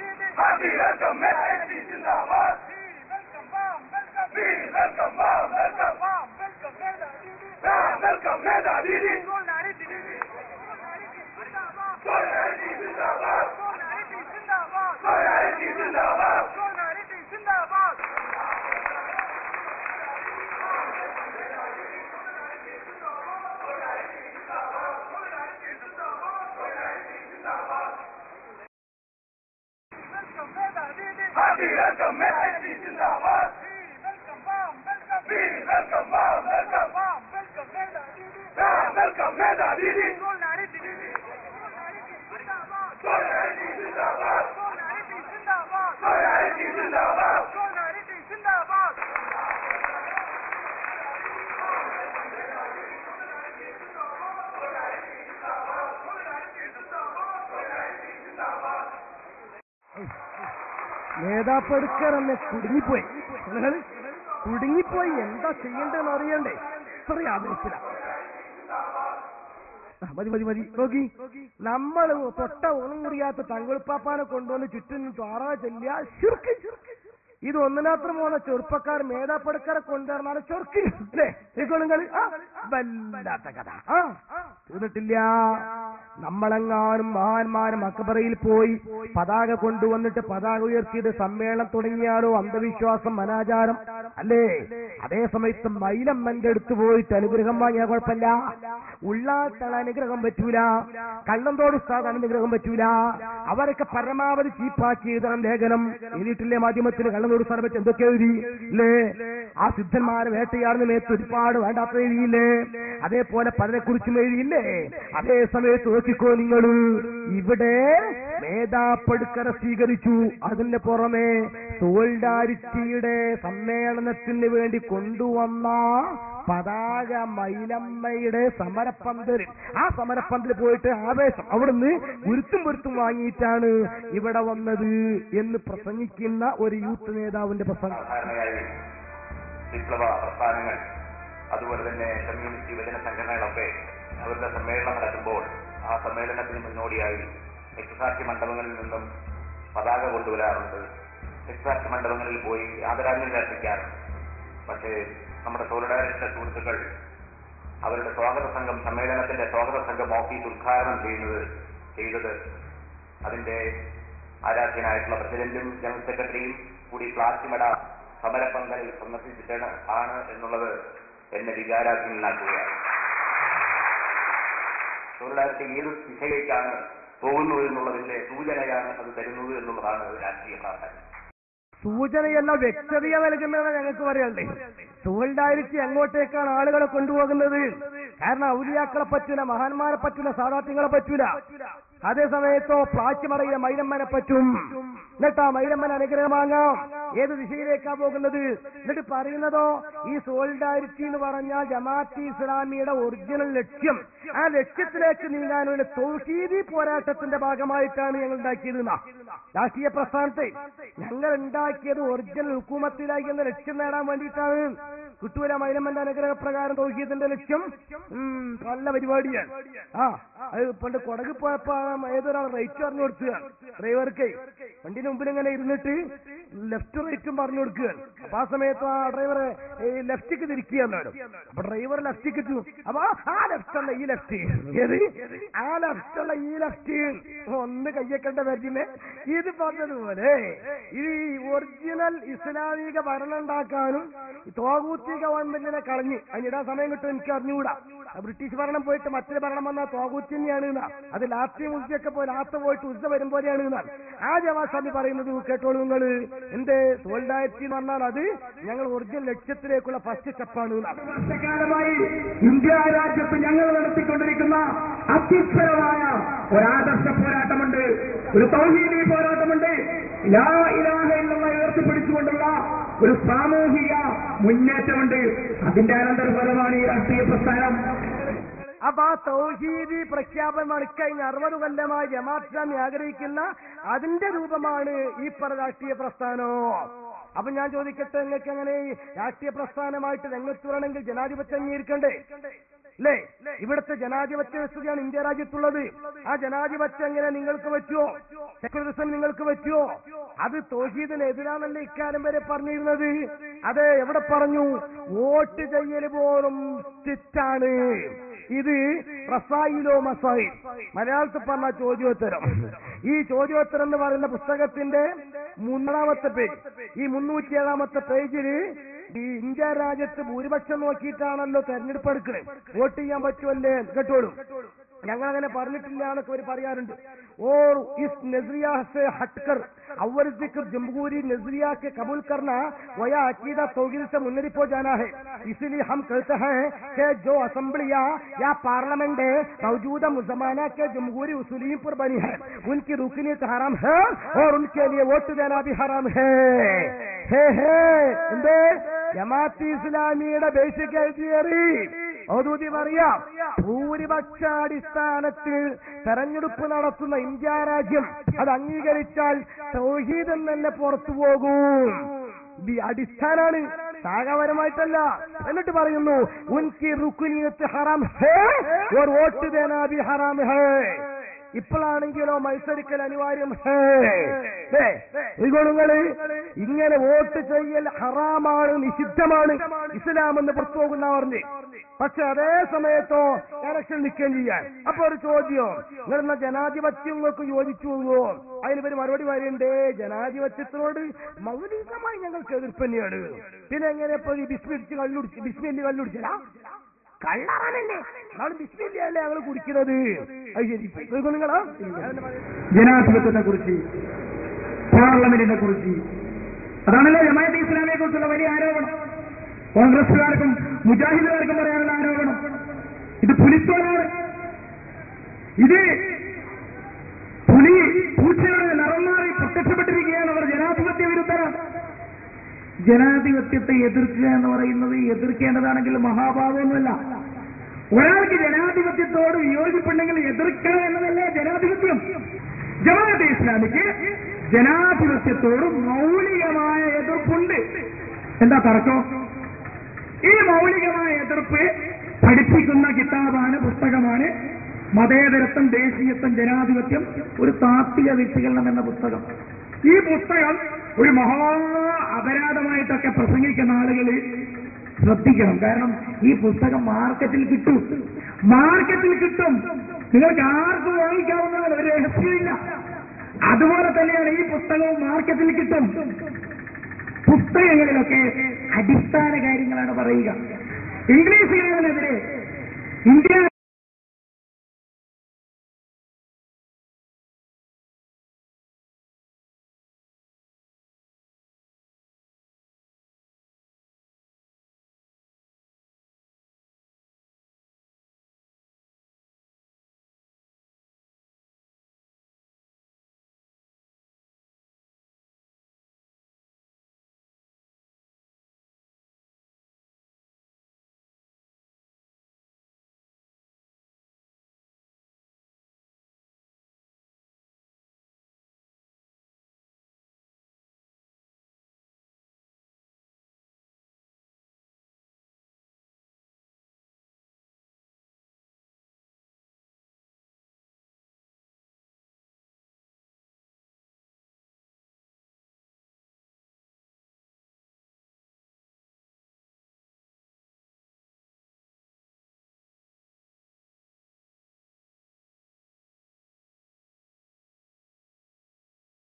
Speaker 1: നേതാപ്പെടുക്കർ എന്നെ കുടുങ്ങിപ്പോയി നിങ്ങൾ കുടുങ്ങിപ്പോയി എന്താ ചെയ്യേണ്ടതെന്ന് അറിയണ്ടേ ഇത്രയും ആവേശത്തില ആ, മതി മതി മതി നോക്കി നമ്മൾ തൊട്ട ഉണം മുറിയാത്ത തങ്ങളുപ്പാപ്പാനെ കൊണ്ടുവന്ന് ചുറ്റും ത്വാറ ചെല്ലിയ ശുർക്ക് ഇത് ഒന്നിനാത്ര പോകുന്ന ചെറുപ്പക്കാർ മേധാപ്പെടുക്കാരെ കൊണ്ടുവരുന്നാണ് ചൊർക്ക് അല്ലേ ഇക്കൊള്ളുങ്ങൾ ആ വല്ലാത്ത കഥ ആ തീർന്നിട്ടില്ല നമ്മളെങ്ങാനും മഹാന്മാരും അക്ബറയിൽ പോയി പതാക കൊണ്ടുവന്നിട്ട് പതാക ഉയർത്തിയത് സമ്മേളനം തുടങ്ങിയാലോ അന്ധവിശ്വാസം അനാചാരം അല്ലേ അതേ സമയത്ത് മൈലമ്മന്റെ അടുത്ത് പോയിട്ട് അനുഗ്രഹം വാങ്ങിയാൽ കുഴപ്പമില്ല ഉള്ളാട്ടള അനുഗ്രഹം പറ്റൂല കള്ളന്തോട് ഉസ്താദ് അനുഗ്രഹം പറ്റൂല അവരൊക്കെ പരമാവധി ചീപ്പാക്കി എഴുതണം ലേഖനം എഴുതിയിട്ടില്ലേ മാധ്യമത്തിൽ കള്ളന്തോട് ഉസ്താദിനെ പറ്റി എന്തൊക്കെ എഴുതി അല്ലേ ആ സിദ്ധന്മാരെ വേട്ടയാടുന്ന നേരത്തെ ഒരുപാട് വേണ്ടാത്ത എഴുതിയില്ലേ അതേപോലെ പലരെ കുറിച്ചും എഴുതിയില്ലേ അതേ സമയത്ത് നോക്കിക്കോ നിങ്ങൾ ഇവിടെ മേധാപ്പെടുക്കര സ്വീകരിച്ചു അതിന് പുറമെ സോൾഡാരിറ്റിയുടെ സമ്മേളനത്തിന് വേണ്ടി കൊണ്ടുവന്ന പതാക മൈലമ്മയുടെ സമരപ്പന്തലിൽ ആ സമരപ്പന്തലിൽ പോയിട്ട് ആവേശം അവിടുന്ന് ഗുരുത്തും പൊരുത്തും വാങ്ങിയിട്ടാണ് ഇവിടെ വന്നത് എന്ന് പ്രസംഗിക്കുന്ന ഒരു യൂത്ത് നേതാവിന്റെ പ്രസംഗം
Speaker 3: സാധാരണയായി വിപ്ലവ പ്രസ്ഥാനങ്ങൾ അതുപോലെ തന്നെ കമ്മ്യൂണിറ്റി യുവജന സംഘടനകളൊക്കെ അവരുടെ സമ്മേളനം നടക്കുമ്പോൾ ആ സമ്മേളനത്തിന് മുന്നോടിയായി രക്തസാക്ഷി മണ്ഡപങ്ങളിൽ നിന്നും പതാക കൊണ്ടുവരാറുണ്ട് രക്തസാക്ഷി മണ്ഡപങ്ങളിൽ പോയി ആദരാഞ്ജലി അർപ്പിക്കാറുണ്ട് പക്ഷേ നമ്മുടെ സോളിഡാരിറ്റിയുടെ സുഹൃത്തുക്കൾ അവരുടെ സ്വാഗത സംഘം സമ്മേളനത്തിന്റെ സ്വാഗത സംഘം ഓഫീസ് ഉദ്ഘാടനം ചെയ്യുന്നത് ചെയ്തത് അതിന്റെ ആരാധ്യനായിട്ടുള്ള പ്രസിഡന്റും ജനറൽ സെക്രട്ടറിയും കൂടി പ്ലാസ്റ്റിമട സമരപ്പന്തലിൽ സന്ദർശിച്ചിട്ടാണ് ആണ് എന്നുള്ളത് എന്നെ വികാരാധീനാക്കുകയാണ് തൊഴിലാളിക്ക് ഏത് ദിശയിലേക്കാണ് പോകുന്നത് എന്നുള്ളതിന്റെ സൂചനയാണ് അത് തരുന്നത് എന്നുള്ളതാണ് രാഷ്ട്രീയ പ്രാധാന്യം
Speaker 1: സൂചനയല്ല വ്യക്തതയ നൽകുന്നത് ഞങ്ങൾക്ക് പറയണ്ടേ സോൾഡാരിറ്റി എങ്ങോട്ടേക്കാണ് ആളുകളെ കൊണ്ടുപോകുന്നത് കാരണം ഔലിയാക്കളെ പറ്റൂല മഹാന്മാരെ പറ്റൂല സാധാത്യങ്ങളെ പറ്റൂല അതേ സമയത്തോ പ്ലാച്ചിമറയിലെ മൈലമ്മനെ പറ്റും എന്നിട്ട് ആ മൈലമ്മൻ അനുഗ്രഹം വാങ്ങാം ഏത് ദിശയിലേക്കാ പോകുന്നത് എന്നിട്ട് പറയുന്നതോ ഈ സോൾഡാരിറ്റി എന്ന് പറഞ്ഞാൽ ജമാഅത്തി ഇസ്ലാമിയുടെ ഒറിജിനൽ ലക്ഷ്യം ആ ലക്ഷ്യത്തിലേക്ക് നീങ്ങാൻ വേണ്ടി തൗഹീദി പോരാട്ടത്തിന്റെ ഭാഗമായിട്ടാണ് ഞങ്ങൾ ഉണ്ടാക്കിയത് എന്നാ. രാഷ്ട്രീയ പ്രസ്ഥാനത്തെ ഞങ്ങൾ ഉണ്ടാക്കിയത് ഒറിജിനൽ ഹുക്കൂമത്തിലായി എന്ന ലക്ഷ്യം നേടാൻ വേണ്ടിയിട്ടാണ് കിട്ടൂല മൈലമ്മന്റെ അനുഗ്രഹപ്രകാരം തൗഹീദിന്റെ ലക്ഷ്യം ഉം, നല്ല പരിപാടിയാണ് ആ അത് പണ്ട് കൊടക് പോയപ്പോ ആ ഏതൊരാൾ റൈറ്റ് പറഞ്ഞു കൊടുക്കുക ഡ്രൈവർക്ക് വണ്ടിന്റെ മുമ്പിൽ ഇങ്ങനെ ഇരുന്നിട്ട് ലെഫ്റ്റ് റൈറ്റും പറഞ്ഞു കൊടുക്കുകയാണ് അപ്പൊ ആ സമയത്ത് ആ ഡ്രൈവർ ലെഫ്റ്റിക്ക് തിരിക്കുക എന്നാണ് അപ്പൊ ഡ്രൈവർ ലെഫ്റ്റിക്ക് തിരിച്ചു അപ്പൊ ആ- ആ ലെഫ്റ്റ് അല്ല ഈ ലെഫ്റ്റ് ഏത് ആ ലെഫ്റ്റ് അല്ല ഈ ലെഫ്റ്റ് ഒന്ന് കയ്യക്കണ്ട പറ്റിനെ ഇത് പറഞ്ഞതുപോലെ ഈ ഒറിജിനൽ ഇസ്ലാമിക ഭരണം ഉണ്ടാക്കാനും ഈ തോകൂത്തി ഗവൺമെന്റിനെ കളഞ്ഞ് അതിനിടാൻ സമയം കിട്ടും എനിക്ക് അറിഞ്ഞുകൂടാ ആ ബ്രിട്ടീഷ് ഭരണം പോയിട്ട് മറ്റൊരു ഭരണം വന്നാൽ തോകൂത്തി തന്നെയാണ് എന്നാ അത് ലാത്തി മുസ്ലിയൊക്കെ പോയി ലാത്ത പോയിട്ട് ഉച്ച വരും പോലെയാണ് എന്നാണ് ആ ജവാസ്വാമി പറയുന്നത് കേട്ടോളൂ നിങ്ങൾ എന്ത് സോൾഡാരിറ്റി എന്ന് പറഞ്ഞാൽ അത് ഞങ്ങൾ ഒറിജിനൽ ലക്ഷ്യത്തിലേക്കുള്ള ഫസ്റ്റ് സ്റ്റെപ്പാണ് എന്നാണ്
Speaker 4: വർഷക്കാലമായി ഇന്ത്യ രാജ്യത്ത് ഞങ്ങൾ നടത്തിക്കൊണ്ടിരിക്കുന്ന അത്യുത്തരമായ ഒരാദർശ പോരാട്ടമുണ്ട് ഒരു തൗഹീദി പോരാട്ടമുണ്ട് ലാ ഇലാഹ ഇല്ലെന്ന ഉയർത്തിപ്പിടിച്ചുകൊണ്ടുള്ള ഒരു സാമൂഹിക മുന്നേറ്റമുണ്ട് അതിന്റെ അനന്തരഫലമാണ് ഈ രാഷ്ട്രീയ പ്രസ്ഥാനം
Speaker 1: അപ്പൊ ആ തൗഹീദി പ്രഖ്യാപനമാണ് ഇക്കഴിഞ്ഞ അറുപത് കൊല്ലമായി ജമാഅത്ത് ഇസ്ലാമി ആഗ്രഹിക്കുന്ന അതിന്റെ രൂപമാണ് ഈ പറ രാഷ്ട്രീയ പ്രസ്ഥാനോ അപ്പൊ ഞാൻ ചോദിക്കട്ടെ നിങ്ങൾക്ക് എങ്ങനെ ഈ രാഷ്ട്രീയ പ്രസ്ഥാനമായിട്ട് രംഗത്ത് വരണമെങ്കിൽ ജനാധിപത്യം അംഗീകരിക്കണ്ടേ അല്ലേ ഇവിടുത്തെ ജനാധിപത്യ വ്യവസ്ഥയാണ് ഇന്ത്യ രാജ്യത്തുള്ളത് ആ ജനാധിപത്യം എങ്ങനെ നിങ്ങൾക്ക് പറ്റുമോ സെക്യുലറിസം നിങ്ങൾക്ക് പറ്റുമോ അത് തോഹീദിന് എതിരാണല്ലേ ഇക്കാലം വരെ പറഞ്ഞിരുന്നത് അത് എവിടെ പറഞ്ഞു വോട്ട് ചെയ്യൽ പോലും തെറ്റാണ് ഇത് റസായിലോ മസായി മലയാളത്തിൽ പറഞ്ഞ ചോദ്യോത്തരം ഈ ചോദ്യോത്തരം എന്ന് പറയുന്ന പുസ്തകത്തിന്റെ മൂന്നാമത്തെ പേജ് ഈ മുന്നൂറ്റി ഏഴാമത്തെ പേജിൽ ഈ ഇന്ത്യ രാജ്യത്ത് ഭൂരിപക്ഷം നോക്കിയിട്ടാണല്ലോ തെരഞ്ഞെടുപ്പ് എടുക്കണേ വോട്ട് ചെയ്യാൻ പറ്റുമല്ലേ കേട്ടോളൂ ഞങ്ങൾ അങ്ങനെ പറഞ്ഞിട്ടില്ല എന്നൊക്കെ അവർ പറയാറുണ്ട് और इस नजरिया से हटकर अव्वल जिक्र जमहूरी नजरिया के कबूल करना वया अकीदा तोगिल से मुनरिफ हो जाना है इसीलिए हम कहते हैं कि जो असम्बलिया या पार्लियामेंट है मौजूदा जमाना के जमहूरी उसूलियों पर बनी है उनकी रुकनीत हराम है और उनके लिए वोट देना भी हराम है ഹേ ഹേ എന്തേ ജമാഅത്ത് ഇസ്ലാമിയുടെ ബേസിക് തിയറി ഔദ്യോഗിക പറയാം ഭൂരിപക്ഷാടിസ്ഥാനത്തിൽ തെരഞ്ഞെടുപ്പ് നടത്തുന്ന ഇന്ത്യ രാജ്യം അത് അംഗീകരിച്ചാൽ തൗഹീദ് എന്ന് തന്നെ പുറത്തു പോകും ഇത് അടിസ്ഥാനാണ് സാഗപരമായിട്ടല്ല എന്നിട്ട് പറയുന്നു ഉൻകി റുക്കുനിയത്ത് ഹറാം ഹേ ഓർ വോട്ട് ദേനാ ബി ഹറാം ഹേ ഇപ്പോഴാണെങ്കിലോ മത്സരിക്കൽ അനിവാര്യം ഹേ ദേ, നിങ്ങള് ഇങ്ങനെ വോട്ട് ചെയ്യൽ ഹറാമാണ് നിഷിദ്ധമാണ് ഇസ്ലാം എന്ന് പുറത്തു പോകുന്ന പറഞ്ഞ് പക്ഷെ അതേ സമയത്തോ ഇലക്ഷൻ നിൽക്കുകയും ചെയ്യാൻ അപ്പൊ ഒരു ചോദ്യം നിങ്ങളെന്ന ജനാധിപത്യം നിങ്ങൾക്ക് യോജിച്ചു പോകുമോ അതിന് പേര് മറുപടി പറയണ്ടേ ജനാധിപത്യത്തിനോട് മൗലികമായി ഞങ്ങൾക്ക് എതിർപ്പ് തന്നെയാണ് പിന്നെ എങ്ങനെ ഇപ്പൊ ഈ ബിസ്മിടിച്ച് കള്ളുടിച്ച് ബിസ്മില്ലി കള്ളുടിച്ചലാ കള്ളാണല്ലേ നമ്മൾ ബിസ്മില്ലല്ലേ ഞങ്ങൾ കുടിക്കുന്നത് അത് ശരി ഇപ്പൊ നിങ്ങളോ
Speaker 4: ജനാധിപത്യത്തെ കുറിച്ച് പാർലമെന്റിനെ കുറിച്ച് അതാണല്ലോ ജമാഅത്ത് ഇസ്ലാമിയെ കുറിച്ചുള്ള വലിയ ആരോപണം കോൺഗ്രസുകാർക്കും മുജാഹിദുകാർക്കും പറയാനുള്ള ആരോപണം ഇത് പുലിത്തോലാണ് ഇത് പുലി പൂച്ചയുടെ നിറം മാറി പ്രത്യക്ഷപ്പെട്ടിരിക്കുകയാണ് അവർ ജനാധിപത്യ വിരുദ്ധരാണ് ജനാധിപത്യത്തെ എതിർക്കുക എന്ന് പറയുന്നത് എതിർക്കേണ്ടതാണെങ്കിൽ മഹാഭാവമൊന്നുമല്ല ഒരാൾക്ക് ജനാധിപത്യത്തോട് വിയോജിപ്പുണ്ടെങ്കിൽ എതിർക്കുക എന്നതല്ലേ ജനാധിപത്യം ജമാഅത്തെ ഇസ്ലാമിക്ക് ജനാധിപത്യത്തോട് മൗലികമായ എതിർപ്പുണ്ട് എന്താ തർക്കം ഈ മൗലികമായ എതിർപ്പ് പഠിപ്പിക്കുന്ന കിതാബാണ് പുസ്തകമാണ് മതേതരത്വം ദേശീയത്വം ജനാധിപത്യം ഒരു താത്വിക വിശകലനം എന്ന പുസ്തകം ഈ പുസ്തകം ഒരു മഹാ അപരാധമായിട്ടൊക്കെ പ്രസംഗിക്കുന്ന ആളുകൾ ശ്രദ്ധിക്കണം കാരണം ഈ പുസ്തകം മാർക്കറ്റിൽ കിട്ടും മാർക്കറ്റിൽ കിട്ടും നിങ്ങൾക്ക് ആർക്കും വാങ്ങിക്കാവുന്നതാണ് ഒരു രഹസ്യമില്ല അതുപോലെ തന്നെയാണ് ഈ പുസ്തകവും മാർക്കറ്റിൽ കിട്ടും പുസ്തകങ്ങളിലൊക്കെ അടിസ്ഥാന കാര്യങ്ങളാണ് പറയുക ഇംഗ്ലീഷുകാരനെതിരെ ഇന്ത്യ